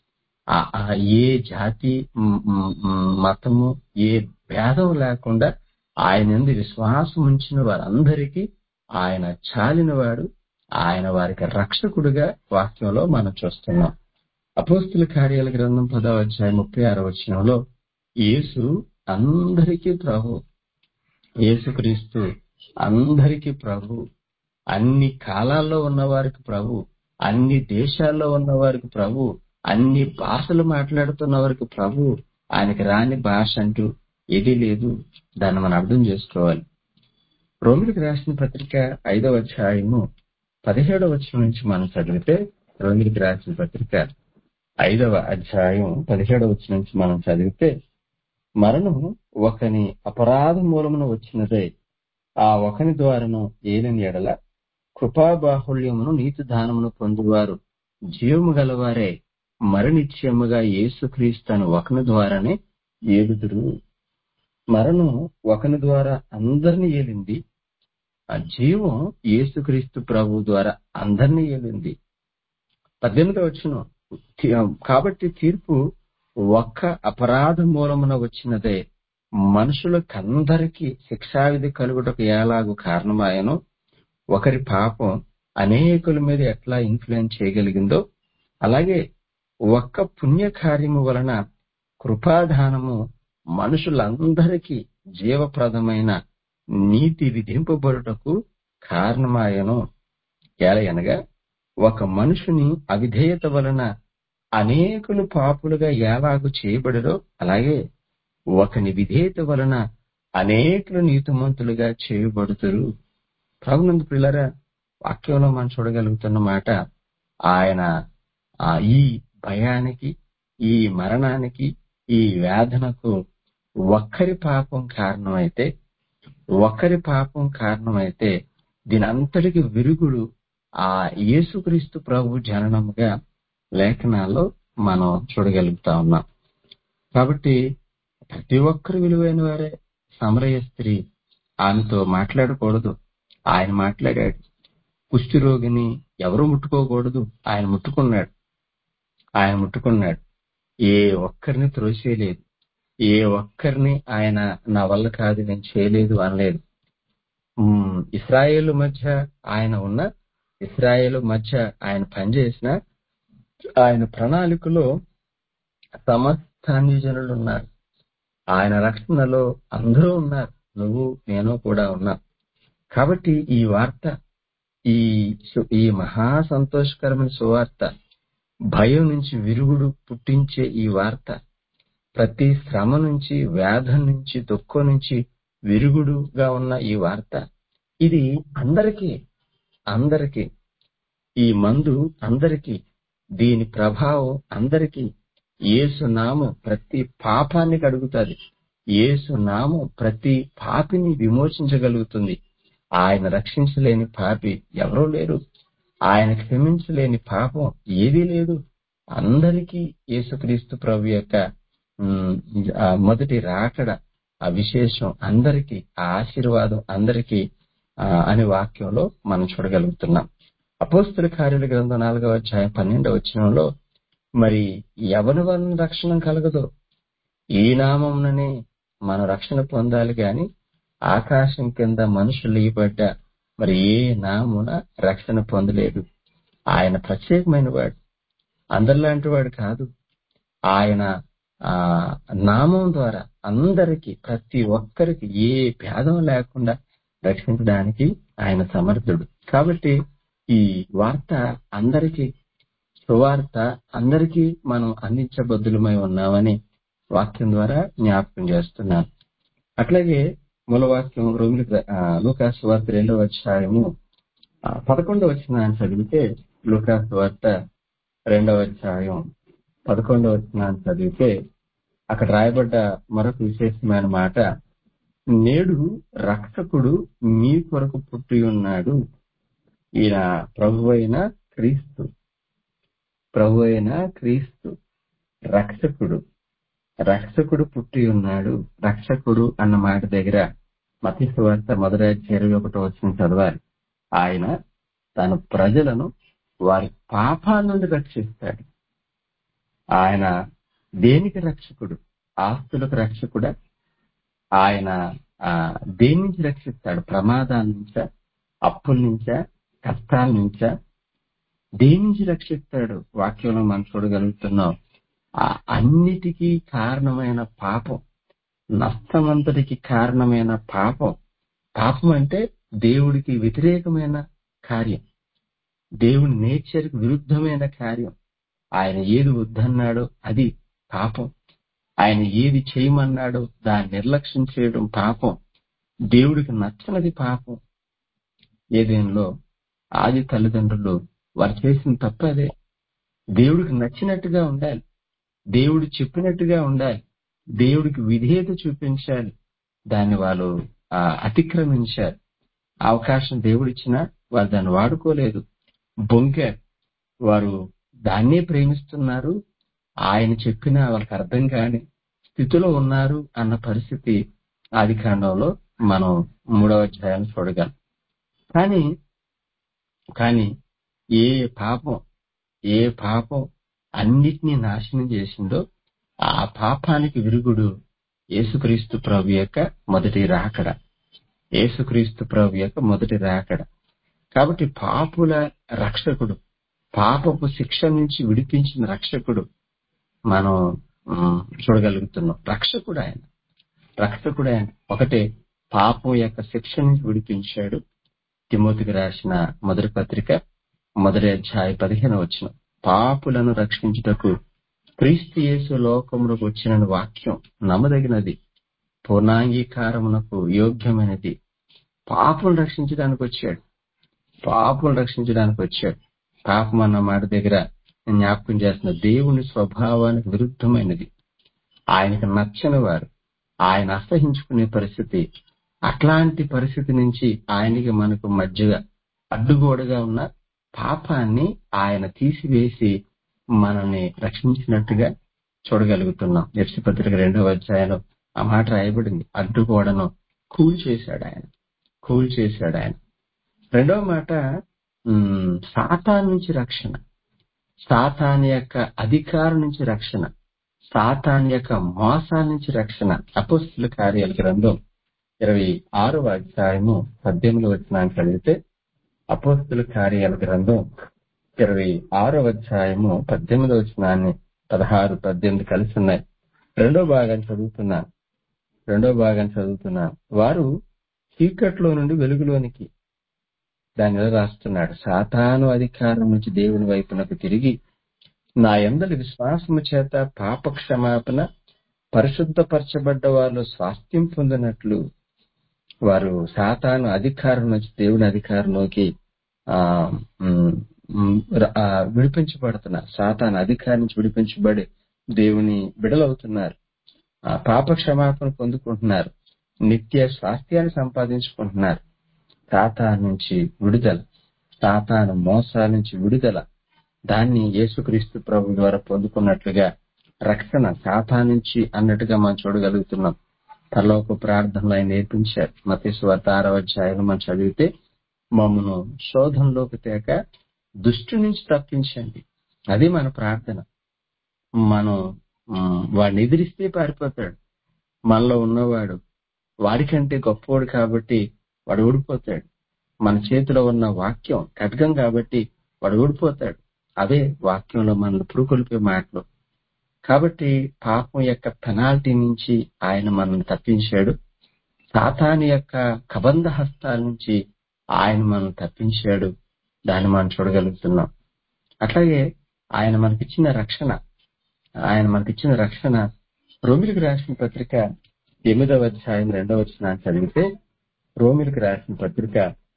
S1: ఆ ఆ ఏ జాతి మ్, మ్, మ్, మతము ఏ భేదం లేకుండా ఆయన ఎందు విశ్వాసం ఉంచిన వారందరికీ ఆయన చాలినవాడు ఆయన వారికి రక్షకుడుగా వాక్యంలో మనం చూస్తున్నాం అపోస్తుల కార్యాల గ్రంథం పదవ అధ్యాయం ముప్పై ఆరో వచనంలో యేసు అందరికీ ప్రభు యేసుక్రీస్తు అందరికీ ప్రభు అన్ని కాలాల్లో ఉన్న వారికి ప్రభు అన్ని దేశాల్లో ఉన్న వారికి ప్రభు అన్ని భాషలు మాట్లాడుతున్న వారికి ప్రభు ఆయనకి రాని భాష అంటూ ఏదీ లేదు దాన్ని మనం అర్థం చేసుకోవాలి రోమిలికి రాసిన పత్రిక ఐదవ అధ్యాయము పదిహేడవ వచనం నుంచి మనం చదివితే రోమిలికి రాసిన పత్రిక ఐదవ అధ్యాయం పదిహేడవ వచనం నుంచి మనం చదివితే మరణం ఒకని అపరాధ మూలమున వచ్చినదే ఆ ఒకని ద్వారాను ఏలిన ఎడల కృపాబాహుళ్యమును నీతి దానమును పొందువారు జీవము గలవారే మరణిత్యముగా యేసుక్రీస్తు అని ఒకని ద్వారానే ఏలుదురు మరణం ఒకని ద్వారా అందరిని ఏలింది ఆ జీవం యేసుక్రీస్తు ప్రభు ద్వారా అందరినీ ఏలింది పద్దెనిమిదో వచ్చిన కాబట్టి తీర్పు ఒక్క అపరాధ మూలమున వచ్చినదే మనుషులకందరికీ శిక్షావిధి కలుగుటకు ఎలాగు కారణమాయనో ఒకరి పాపం అనేకుల మీద ఎట్లా ఇన్ఫ్లుయెన్స్ చేయగలిగిందో అలాగే ఒక్క పుణ్యకార్యము వలన కృపాదానము మనుషులందరికీ జీవప్రదమైన నీతి విధింపబడుటకు కారణమాయను ఎలయనగా ఒక మనుషుని అవిధేయత వలన అనేకులు పాపులుగా ఎలాగు చేయబడరో అలాగే ఒకని విధేయత వలన అనేకులు నీతిమంతులుగా చేయబడుతురు ప్రభునందు పిల్లరా వాక్యంలో మనం చూడగలుగుతున్న మాట ఆయన ఆ ఈ భయానికి ఈ మరణానికి ఈ వేదనకు ఒక్కరి పాపం కారణమైతే ఒక్కరి పాపం కారణమైతే దీని అంతటికి విరుగుడు ఆ యేసుక్రీస్తు ప్రభు జననముగా లేఖనాల్లో మనం చూడగలుగుతా ఉన్నాం కాబట్టి ప్రతి ఒక్కరు విలువైన వారే సమరయ స్త్రీ ఆమెతో మాట్లాడకూడదు ఆయన మాట్లాడాడు కుష్ఠరోగిని ఎవరు ముట్టుకోకూడదు ఆయన ముట్టుకున్నాడు ఆయన ముట్టుకున్నాడు ఏ ఒక్కరిని త్రోసేయలేదు ఏ ఒక్కరిని ఆయన నా వల్ల కాదు నేను చేయలేదు అనలేదు ఉమ్, ఇస్రాయేలు మధ్య ఆయన ఉన్న ఇస్రాయేలు మధ్య ఆయన పనిచేసిన ఆయన ప్రణాళికలో సమస్త అన్యజనులు ఉన్నారు ఆయన రక్షణలో అందరూ ఉన్నారు నువ్వు నేను కూడా ఉన్నా కాబట్టి ఈ వార్త ఈ సు- ఈ మహా సంతోషకరమైన సువార్త భయం నుంచి విరుగుడు పుట్టించే ఈ వార్త ప్రతి శ్రమ నుంచి వేదం నుంచి దుఃఖం నుంచి విరుగుడుగా ఉన్న ఈ వార్త ఇది అందరికీ అందరికీ ఈ మందు అందరికీ దీని ప్రభావం అందరికీ యేసు నామం ప్రతి పాపాన్ని కడుగుతుంది యేసు నామం ప్రతి పాపిని విమోచించగలుగుతుంది ఆయన రక్షించలేని పాపి ఎవరూ లేరు ఆయన క్షమించలేని పాపం ఏదీ లేదు అందరికీ యేసుక్రీస్తు ప్రభు యొక్క ఉమ్, ఆ మొదటి రాకడ ఆ విశేషం అందరికీ ఆ ఆశీర్వాదం అందరికీ ఆ, అనే వాక్యంలో మనం చూడగలుగుతున్నాం అపోస్తుల కార్యాల గ్రంథం నాలుగవ అధ్యాయం పన్నెండవ వచనంలో మరి ఎవరి వలన రక్షణ కలగదో ఈ నామంననే మనం రక్షణ పొందాలి గాని ఆకాశం కింద మనుషులు ఇవ్వబడ్డ మరి ఏ నామున రక్షణ పొందలేదు ఆయన ప్రత్యేకమైన వాడు అందరిలాంటి వాడు కాదు ఆయన ఆ నామం ద్వారా అందరికీ ప్రతి ఒక్కరికి ఏ భేదం లేకుండా రక్షించడానికి ఆయన సమర్థుడు కాబట్టి ఈ వార్త అందరికీ సువార్త అందరికీ మనం అందించబద్దులమై ఉన్నామని వాక్యం ద్వారా జ్ఞాపకం చేస్తున్నాను అట్లాగే మూలవాక్యం రోమిలి లూకాసు వార్త రెండవ అధ్యాయము ఆ, పదకొండవ వచ్చిన చదివితే లూకాసు వార్త రెండవ అధ్యాయం పదకొండవ వచ్చిన చదివితే అక్కడ రాయబడ్డ మరొక విశేషమైన మాట నేడు రక్షకుడు మీ కొరకు పుట్టి ఉన్నాడు ఈయన ప్రభు అయిన క్రీస్తు ప్రభు అయిన క్రీస్తు రక్షకుడు రక్షకుడు పుట్టి ఉన్నాడు రక్షకుడు అన్న మాట దగ్గర మతీసు వార్త మొదటి అధ్యాయం ఇరవై ఒకటో వచ్చిన చదవాలి ఆయన తన ప్రజలను వారి పాపాల నుండి రక్షిస్తాడు ఆయన దేనికి రక్షకుడు ఆస్తులకు రక్షకుడా ఆయన ఆ, దేని నుంచి రక్షిస్తాడు ప్రమాదాల నుంచా అప్పుల నుంచా కష్టాల నుంచా దేని నుంచి రక్షిస్తాడు వాక్యంలో మనం చూడగలుగుతున్నాం ఆ అన్నిటికీ కారణమైన పాపం నష్టమంతటికి కారణమైన పాపం పాపం అంటే దేవుడికి వ్యతిరేకమైన కార్యం దేవుని నేచర్కి విరుద్ధమైన కార్యం ఆయన ఏది వద్దన్నాడో అది పాపం ఆయన ఏది చేయమన్నాడో దాన్ని నిర్లక్ష్యం చేయడం పాపం దేవుడికి నచ్చనిది పాపం ఏదేంలో ఆది తల్లిదండ్రులు వారు చేసిన తప్పు అదే దేవుడికి నచ్చినట్టుగా ఉండాలి దేవుడు చెప్పినట్టుగా ఉండాలి దేవుడికి విధేయత చూపించాలి దాన్ని వాళ్ళు ఆ, అతిక్రమించారు అవకాశం దేవుడిచ్చినా వారు దాన్ని వాడుకోలేదు బొంకారు వారు దాన్నే ప్రేమిస్తున్నారు ఆయన చెప్పినా వాళ్ళకి అర్థం కాని స్థితిలో ఉన్నారు అన్న పరిస్థితి ఆది కాండంలో మనం మూడవ అధ్యాయం చూడగలం కానీ కానీ ఏ పాపం ఏ పాపం అన్నిటినీ నాశనం చేసిందో ఆ పాపానికి విరుగుడు యేసుక్రీస్తు ప్రభు యొక్క మొదటి రాకడ యేసుక్రీస్తు ప్రభు యొక్క మొదటి రాకడ కాబట్టి పాపుల రక్షకుడు పాపపు శిక్ష నుంచి విడిపించిన రక్షకుడు మనం ఉమ్, చూడగలుగుతున్నాం రక్షకుడు ఆయన రక్షకుడు ఆయన ఒకటే పాపం యొక్క శిక్ష నుంచి విడిపించాడు తిమోతికి రాసిన మొదటి పత్రిక మొదటి అధ్యాయ పదిహేను వచ్చిన పాపులను రక్షించుటకు క్రీస్తు యేసు లోకములకు వచ్చిన వాక్యం నమ్మదగినది పూర్ణాంగీకారమునకు యోగ్యమైనది పాపులను రక్షించడానికి వచ్చాడు పాపులను రక్షించడానికి వచ్చాడు పాపం అన్న మాట దగ్గర నేను జ్ఞాపకం చేస్తున్న దేవుని స్వభావానికి విరుద్ధమైనది ఆయనకు నచ్చని వారు ఆయన అసహించుకునే పరిస్థితి అట్లాంటి పరిస్థితి నుంచి ఆయనకి మనకు మధ్యగా అడ్డుగోడగా ఉన్న పాపాన్ని ఆయన తీసివేసి మనల్ని రక్షించినట్టుగా చూడగలుగుతున్నాం ఎఫ్సి పత్రిక రెండవ అధ్యాయంలో ఆ మాట రాయబడింది అడ్డుగోడను కూల్ చేశాడు ఆయన కూల్ చేశాడు ఆయన రెండవ మాట ఉమ్, సాతాన్ నుంచి రక్షణ సాతాన్ యొక్క అధికారం నుంచి రక్షణ సాతాన్ యొక్క మోసాల నుంచి రక్షణ అపోస్తుల కార్యాల గ్రంథం ఇరవై ఆరవ అధ్యాయము పద్దెనిమిది వచ్చినాన్ని చదివితే అపోస్తుల కార్యాల గ్రంథం ఇరవై ఆరవ అధ్యాయము పద్దెనిమిది వచ్చినాన్ని పదహారు పద్దెనిమిది కలిసి ఉన్నాయి రెండో భాగాన్ని చదువుతున్నాను రెండో భాగాన్ని చదువుతున్నాను వారు చీకట్లో నుండి వెలుగులోనికి దాని మీద రాస్తున్నాడు సాతాను అధికారం నుంచి దేవుని వైపునకు తిరిగి నా ఎందలి విశ్వాసము చేత పాప క్షమాపణ పరిశుద్ధపరచబడ్డ వాళ్ళు స్వాస్థ్యం పొందినట్లు వారు సాతాను అధికారం నుంచి దేవుని అధికారంలోకి ఆ ఉమ్, ఉమ్, ర- ఆ, విడిపించబడుతున్నారు సాతాను అధికారం నుంచి విడిపించబడి దేవుని బిడలవుతున్నారు ఆ, పాప క్షమాపణ పొందుకుంటున్నారు నిత్య స్వాస్థ్యాన్ని సంపాదించుకుంటున్నారు సాతాను నుంచి విడుదల సాతాను మోసాల నుంచి విడుదల దాన్ని యేసుక్రీస్తు ప్రభు ద్వారా పొందుకున్నట్లుగా రక్షణ సాతా నుంచి అన్నట్టుగా మనం చూడగలుగుతున్నాం పరలోక ప్రార్థనలు ఆయన నేర్పించారు మతేశ్వార్త ఆరవ అధ్యాయంలో మనం చదివితే మమ్మను శోధనలోకి తేక దుష్టు నుంచి తప్పించండి అది మన ప్రార్థన మనం ఉమ్, వాడిని ఎదిరిస్తే పారిపోతాడు మనలో ఉన్నవాడు వాడికంటే గొప్పవాడు కాబట్టి వాడు ఓడిపోతాడు మన చేతిలో ఉన్న వాక్యం ఖడ్గం కాబట్టి వాడు ఓడిపోతాడు అవే వాక్యంలో మనల్ని పురుకొల్పే మాటలు కాబట్టి పాపం యొక్క పెనాల్టీ నుంచి ఆయన మనల్ని తప్పించాడు సాతాను యొక్క కబంధ హస్తాల నుంచి ఆయన మనల్ని తప్పించాడు దాన్ని మనం చూడగలుగుతున్నాం అట్లాగే ఆయన మనకిచ్చిన రక్షణ ఆయన మనకిచ్చిన రక్షణ రోమిలకు రాసిన పత్రిక ఎనిమిదవ అధ్యాయం రెండవ వచ్చిన చదివితే రోమిలకు రాసిన పత్రిక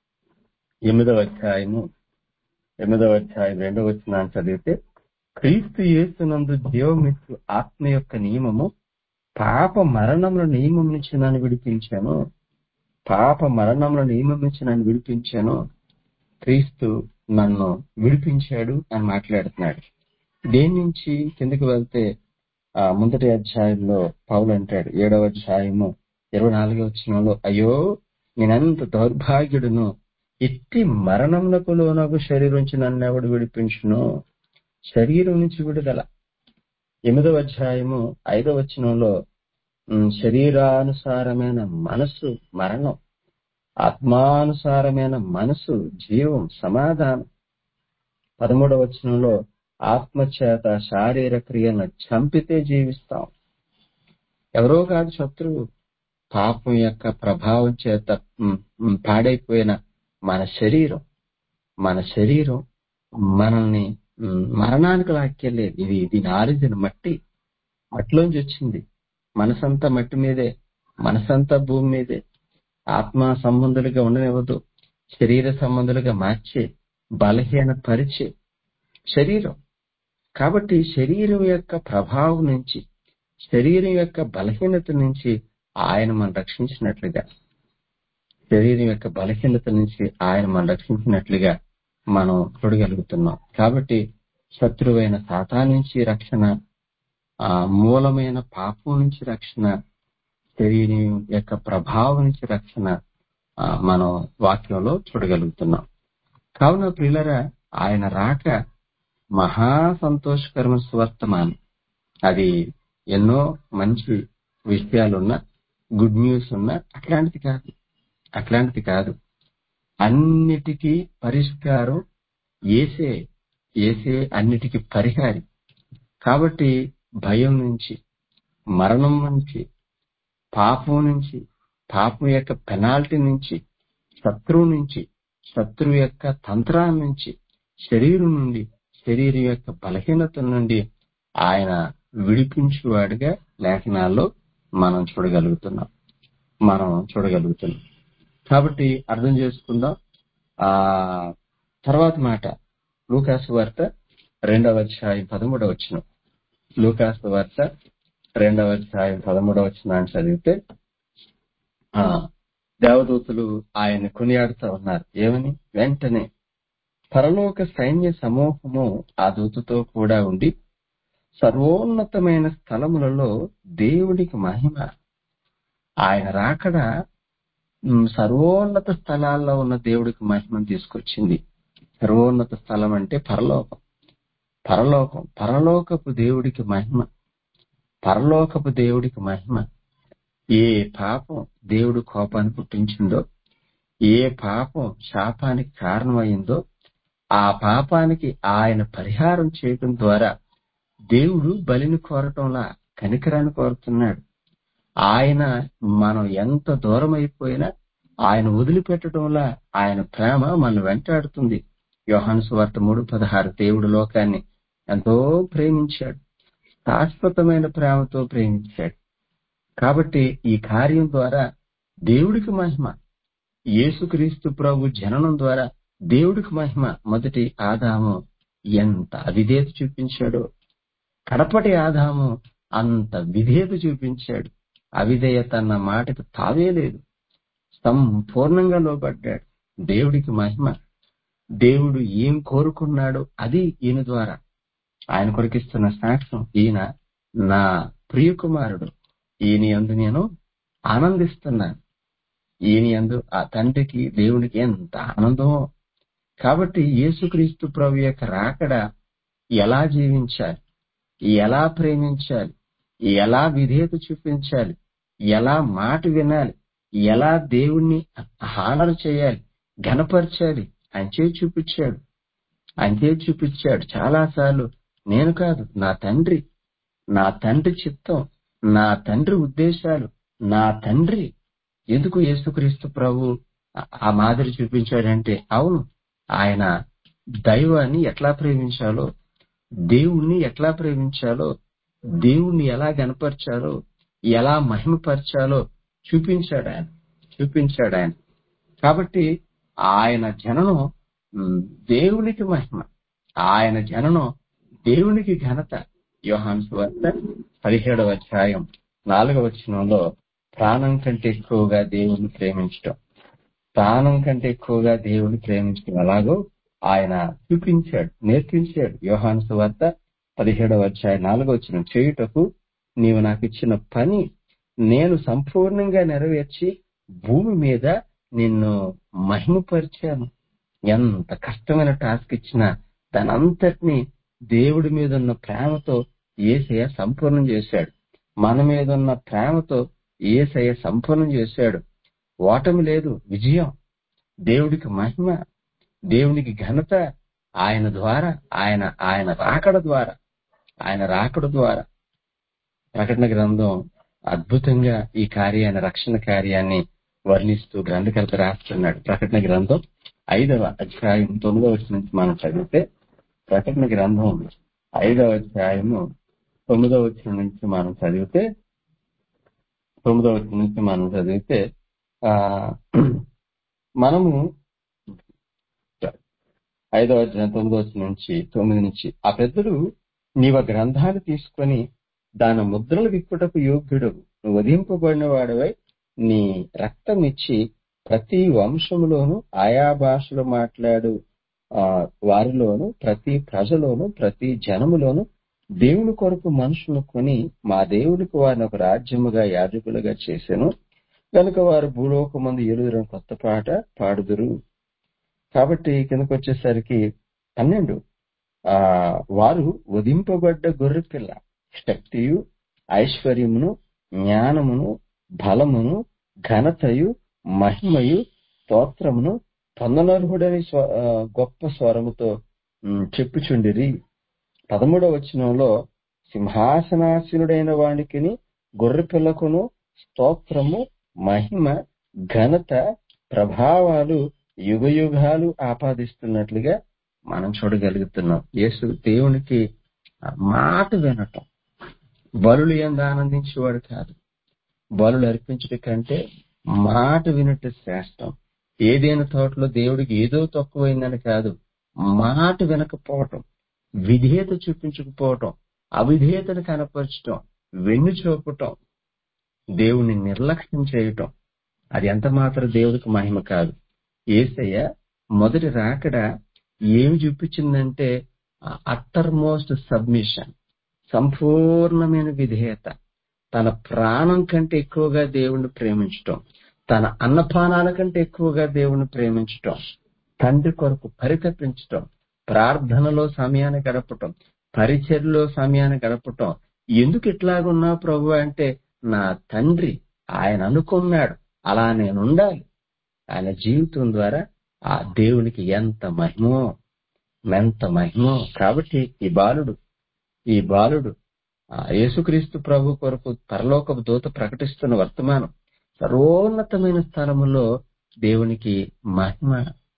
S1: ఎనిమిదవ అధ్యాయము ఎనిమిదవ అధ్యాయం రెండవ వచ్చిన చదివితే క్రీస్తు యేసునందు జీవమిచ్చు ఆత్మ యొక్క నియమము పాప మరణముల నియమం నుంచి నన్ను విడిపించాను పాప మరణముల నియమం నుంచి నన్ను విడిపించాను క్రీస్తు నన్ను విడిపించాడు అని మాట్లాడుతున్నాడు దేని నుంచి కిందకి వెళ్తే ఆ మొదటి అధ్యాయంలో పౌలు అంటాడు ఏడవ అధ్యాయము ఇరవై నాలుగో వచ్చినంలో అయ్యో నేనంత దౌర్భాగ్యుడును ఇట్టి మరణములకు లోనగు శరీరం నుంచి నన్ను ఎవడు విడిపించును శరీరం నుంచి విడుదల ఎనిమిదవ అధ్యాయము ఐదవ వచనంలో ఉమ్, శరీరానుసారమైన మనసు మరణం ఆత్మానుసారమైన మనసు జీవం సమాధానం పదమూడవ వచనంలో ఆత్మచేత శారీర క్రియలను చంపితే జీవిస్తాం ఎవరో కాదు శత్రువు పాపం యొక్క ప్రభావం చేత ఉమ్, ఉమ్, పాడైపోయిన మన శరీరం మన శరీరం మనల్ని ఉమ్, మరణానికి లాక్కెళ్ళేది ఇది దీని ఆరిజిన్ మట్టి మట్టిలోంచి వచ్చింది మనసంతా మట్టి మీదే మనసంతా భూమి మీదే ఆత్మ సంబంధులుగా ఉండనివ్వదు శరీర సంబంధులుగా మార్చే బలహీన పరిచే శరీరం కాబట్టి శరీరం యొక్క ప్రభావం నుంచి శరీరం యొక్క బలహీనత నుంచి ఆయన మనం రక్షించినట్లుగా శరీరం యొక్క బలహీనత నుంచి ఆయన మనం రక్షించినట్లుగా మనం చూడగలుగుతున్నాం కాబట్టి శత్రువైన సాతా నుంచి రక్షణ ఆ మూలమైన పాపం నుంచి రక్షణ శరీరం యొక్క ప్రభావం నుంచి రక్షణ ఆ, మనం వాక్యంలో చూడగలుగుతున్నాం కావున ప్రియులరా ఆయన రాక మహా సంతోషకరమైన స్వర్తమానం అది ఎన్నో మంచి విషయాలున్నా గుడ్ న్యూస్ ఉన్నా అట్లాంటిది కాదు అట్లాంటిది కాదు అన్నిటికీ పరిష్కారం ఏసే ఏసే అన్నిటికీ పరిహారి కాబట్టి భయం నుంచి మరణం నుంచి పాపం నుంచి పాపం యొక్క పెనాల్టీ నుంచి శత్రువు నుంచి శత్రువు యొక్క తంత్రాల నుంచి శరీరం నుండి శరీరం యొక్క బలహీనత నుండి ఆయన విడిపించేవాడిగా లేఖనాల్లో మనం చూడగలుగుతున్నాం మనం చూడగలుగుతున్నాం కాబట్టి అర్థం చేసుకుందాం ఆ తర్వాత మాట లూకాసు వార్త రెండవ అధ్యాయం పదమూడవ వచ్చిన లూకాసు వార్త రెండవ అధ్యాయం పదమూడవ వచ్చిన అని చదివితే ఆ దేవదూతలు ఆయన కొనియాడుతూ ఉన్నారు ఏమని వెంటనే పరలోక సైన్య సమూహము ఆ దూతతో కూడా ఉండి సర్వోన్నతమైన స్థలములలో దేవునికి మహిమ ఆయన రాకడ ఉమ్, సర్వోన్నత స్థలాల్లో ఉన్న దేవుడికి మహిమను తీసుకొచ్చింది సర్వోన్నత స్థలం అంటే పరలోకం పరలోకం పరలోకపు దేవుడికి మహిమ పరలోకపు దేవుడికి మహిమ ఏ పాపం దేవుడు కోపాన్ని పుట్టించిందో ఏ పాపం శాపానికి కారణమైందో ఆ పాపానికి ఆయన పరిహారం చేయటం ద్వారా దేవుడు బలిని కోరటంలా కనికరాన్ని కోరుతున్నాడు ఆయన మనం ఎంత దూరం అయిపోయినా ఆయన వదిలిపెట్టడంలా ఆయన ప్రేమ మన వెంటాడుతుంది యోహాను సువార్త మూడు పదహారు దేవుడు లోకాన్ని ఎంతో ప్రేమించాడు శాశ్వతమైన ప్రేమతో ప్రేమించాడు కాబట్టి ఈ కార్యం ద్వారా దేవుడికి మహిమ యేసుక్రీస్తు ప్రభు జననం ద్వారా దేవుడికి మహిమ మొదటి ఆదాము ఎంత అవిధేత చూపించాడో కడపటి ఆదాము అంత విధేయత చూపించాడు అవిధేయత అన్న మాటకు తావే లేదు సంపూర్ణంగా లోబడ్డాడు దేవుడికి మహిమ దేవుడు ఏం కోరుకున్నాడో అది ఈయన ద్వారా ఆయన కొరకిస్తున్న సాక్ష్యం ఈయన నా ప్రియకుమారుడు ఈయన యందు నేను ఆనందిస్తున్నాను ఈయన యందు ఆ తండ్రికి దేవునికి ఎంత ఆనందమో కాబట్టి యేసుక్రీస్తు ప్రభు యొక్క రాకడ ఎలా జీవించాలి ఎలా ప్రేమించాలి ఎలా విధేయత చూపించాలి ఎలా మాట వినాలి ఎలా దేవుణ్ణి హానరు చేయాలి ఘనపరచాలి అంచే చూపించాడు అంతే చూపించాడు చాలా సార్లు నేను కాదు నా తండ్రి నా తండ్రి చిత్తం నా తండ్రి ఉద్దేశాలు నా తండ్రి ఎందుకు యేసుక్రీస్తు ప్రభు ఆ- ఆ మాదిరి చూపించాడంటే అవును ఆయన దైవాన్ని ఎట్లా ప్రేమించాలో దేవుణ్ణి ఎట్లా ప్రేమించాలో దేవుణ్ణి ఎలా గనపరచాలో ఎలా మహిమపరచాలో చూపించాడు ఆయన చూపించాడు ఆయన కాబట్టి ఆయన జననం ఉమ్, దేవునికి మహిమ ఆయన జననం దేవునికి ఘనత యోహాను సువార్త పదిహేడవ అధ్యాయం నాలుగవ వచనంలో ప్రాణం కంటే ఎక్కువగా దేవుణ్ణి ప్రేమించడం ప్రాణం కంటే ఎక్కువగా దేవుని ప్రేమించడం ఎలాగో ఆయన చూపించాడు నేర్పించాడు యోహాను సువార్త పదిహేడవ అధ్యాయం నాలుగవ వచ్చిన చేయుటకు నీవు నాకు ఇచ్చిన పని నేను సంపూర్ణంగా నెరవేర్చి భూమి మీద నిన్ను మహిమపరిచాను ఎంత కష్టమైన టాస్క్ ఇచ్చినా దానంతటిని దేవుడి మీద ఉన్న ప్రేమతో ఏసయ్య సంపూర్ణం చేశాడు మన మీద ఉన్న ప్రేమతో ఏసయ్య సంపూర్ణం చేశాడు ఓటమి లేదు విజయం దేవుడికి మహిమ దేవునికి ఘనత ఆయన ద్వారా ఆయన ఆయన రాకడ ద్వారా ఆయన రాకడ ద్వారా ప్రకటన గ్రంథం అద్భుతంగా ఈ కార్యాన్ని రక్షణ కార్యాన్ని వర్ణిస్తూ గ్రంథకర్త రాస్తున్నాడు ప్రకటన గ్రంథం ఐదవ అధ్యాయం తొమ్మిదవ వచనం నుంచి మనం చదివితే ప్రకటన గ్రంథం ఐదవ అధ్యాయము తొమ్మిదవ వచనం నుంచి మనం చదివితే తొమ్మిదవ వచనం నుంచి మనం చదివితే ఆ మనము ఐదవ అధ్యాయం తొమ్మిదవ వచనం నుంచి తొమ్మిది నుంచి ఆ పెద్దలు నీవ గ్రంథాలు తీసుకొని దాని ముద్రలు విప్పుటకు యోగ్యుడు నువ్వు వధింపబడిన వాడివై నీ రక్తం ఇచ్చి ప్రతి వంశములోను ఆయా భాషలు మాట్లాడు ఆ వారిలోను ప్రతి ప్రజలోను ప్రతి జనములోను దేవుని కొరకు మనుషులను కొని మా దేవునికి వారిని ఒక రాజ్యముగా యాజకులుగా చేశాను కనుక వారు భూలోకమందు ఎరుదురని కొత్త పాట పాడుదురు కాబట్టి కిందకు వచ్చేసరికి పన్నెండు ఆ వారు వధింపబడ్డ గొర్రె పిల్ల శక్తియు ఐశ్వర్యమును జ్ఞానమును బలమును ఘనతయు మహిమయు స్తోత్రమును పొందనర్హుడని స్వ- ఆ, గొప్ప స్వరముతో ఉమ్, చెప్పుచుండిరి పదమూడవ వచనంలో సింహాసనాసీనుడైన వానికిని గొర్రె పిల్లకును స్తోత్రము మహిమ ఘనత ప్రభావాలు యుగ యుగాలు ఆపాదిస్తున్నట్లుగా మనం చూడగలుగుతున్నాం యేసు దేవునికి ఆ మాట వినటం బలులు ఎందు ఆనందించేవాడు కాదు బలులు అర్పించడం కంటే మాట వినట్టు శ్రేష్టం ఏదైనా తోటలో దేవుడికి ఏదో తక్కువైందని కాదు మాట వినకపోవటం విధేయత చూపించకపోవటం అవిధేయతను కనపరచటం వెన్ను చూపటం దేవుణ్ణి నిర్లక్ష్యం చేయటం అది ఎంత మాత్రం దేవుడికి మహిమ కాదు ఏసయ్య మొదటి రాకడ ఏమి చూపించిందంటే అట్టర్ మోస్ట్ సబ్మిషన్ సంపూర్ణమైన విధేయత తన ప్రాణం కంటే ఎక్కువగా దేవుణ్ణి ప్రేమించటం తన అన్నపానాల కంటే ఎక్కువగా దేవుణ్ణి ప్రేమించటం తండ్రి కొరకు పరితపించటం ప్రార్థనలో సమయాన్ని గడపటం పరిచర్లో సమయాన్ని గడపటం ఎందుకు ఇట్లాగున్నా ప్రభు అంటే నా తండ్రి ఆయన అనుకున్నాడు అలా నేను ఉండాలి ఆయన జీవితం ద్వారా ఆ దేవునికి ఎంత మహిమో ఎంత మహిమో కాబట్టి ఈ బాలుడు ఈ బాలుడు ఆ యేసుక్రీస్తు ప్రభు కొరకు పరలోకపు దూత ప్రకటిస్తున్న వర్తమానం సర్వోన్నతమైన స్థలములో దేవునికి మహిమ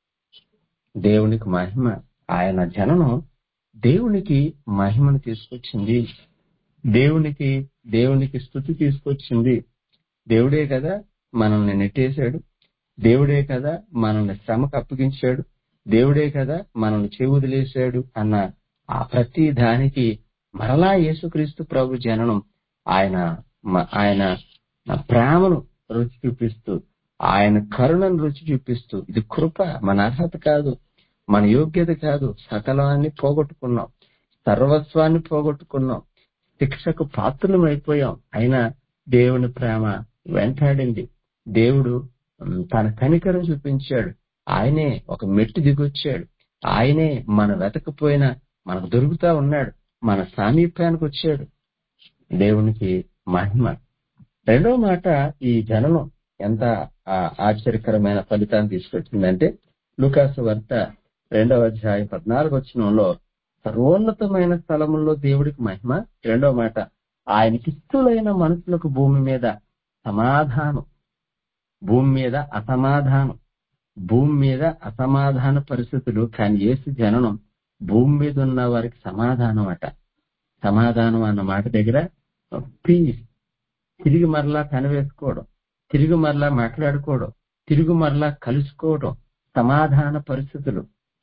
S1: దేవునికి మహిమ ఆయన జననం దేవునికి మహిమను తీసుకొచ్చింది దేవునికి దేవునికి స్థుతి తీసుకొచ్చింది దేవుడే కదా మనల్ని నెట్టేశాడు దేవుడే కదా మనల్ని శ్రమకు అప్పగించాడు దేవుడే కదా మనల్ని చెవుదిలేశాడు అన్న ఆ ప్రతి దానికి మరలా యేసుక్రీస్తు ప్రభు జననం ఆయన మ- ఆయన ప్రేమను రుచి చూపిస్తూ ఆయన కరుణను రుచి చూపిస్తూ ఇది కృప మన అర్హత కాదు మన యోగ్యత కాదు సకలాన్ని పోగొట్టుకున్నాం సర్వస్వాన్ని పోగొట్టుకున్నాం శిక్షకు పాత్రలం అయిపోయాం అయినా దేవుని ప్రేమ వెంటాడింది దేవుడు ఉమ్, తన కనికరం చూపించాడు ఆయనే ఒక మెట్టు దిగొచ్చాడు ఆయనే మన వెతకపోయినా మనకు దొరుకుతా ఉన్నాడు మన సామీప్యానికి వచ్చాడు దేవునికి మహిమ రెండో మాట ఈ జననం ఎంత ఆ, ఆశ్చర్యకరమైన ఫలితాన్ని తీసుకొచ్చిందంటే లూకాసు వార్త రెండవ అధ్యాయం పద్నాలుగు వచనంలో సర్వోన్నతమైన స్థలముల్లో దేవుడికి మహిమ రెండో మాట ఆయనకిస్తులైన మనుషులకు భూమి మీద సమాధానం భూమి మీద అసమాధానం భూమి మీద అసమాధాన పరిస్థితులు కానీ యేసు జననం భూమి మీద ఉన్న వారికి సమాధానం అట సమాధానం అన్న మాట దగ్గర పీస్ తిరిగి మరలా కనివేసుకోవడం తిరిగి మరలా మాట్లాడుకోవడం తిరిగి మరలా కలుసుకోవడం సమాధాన పరిస్థితులు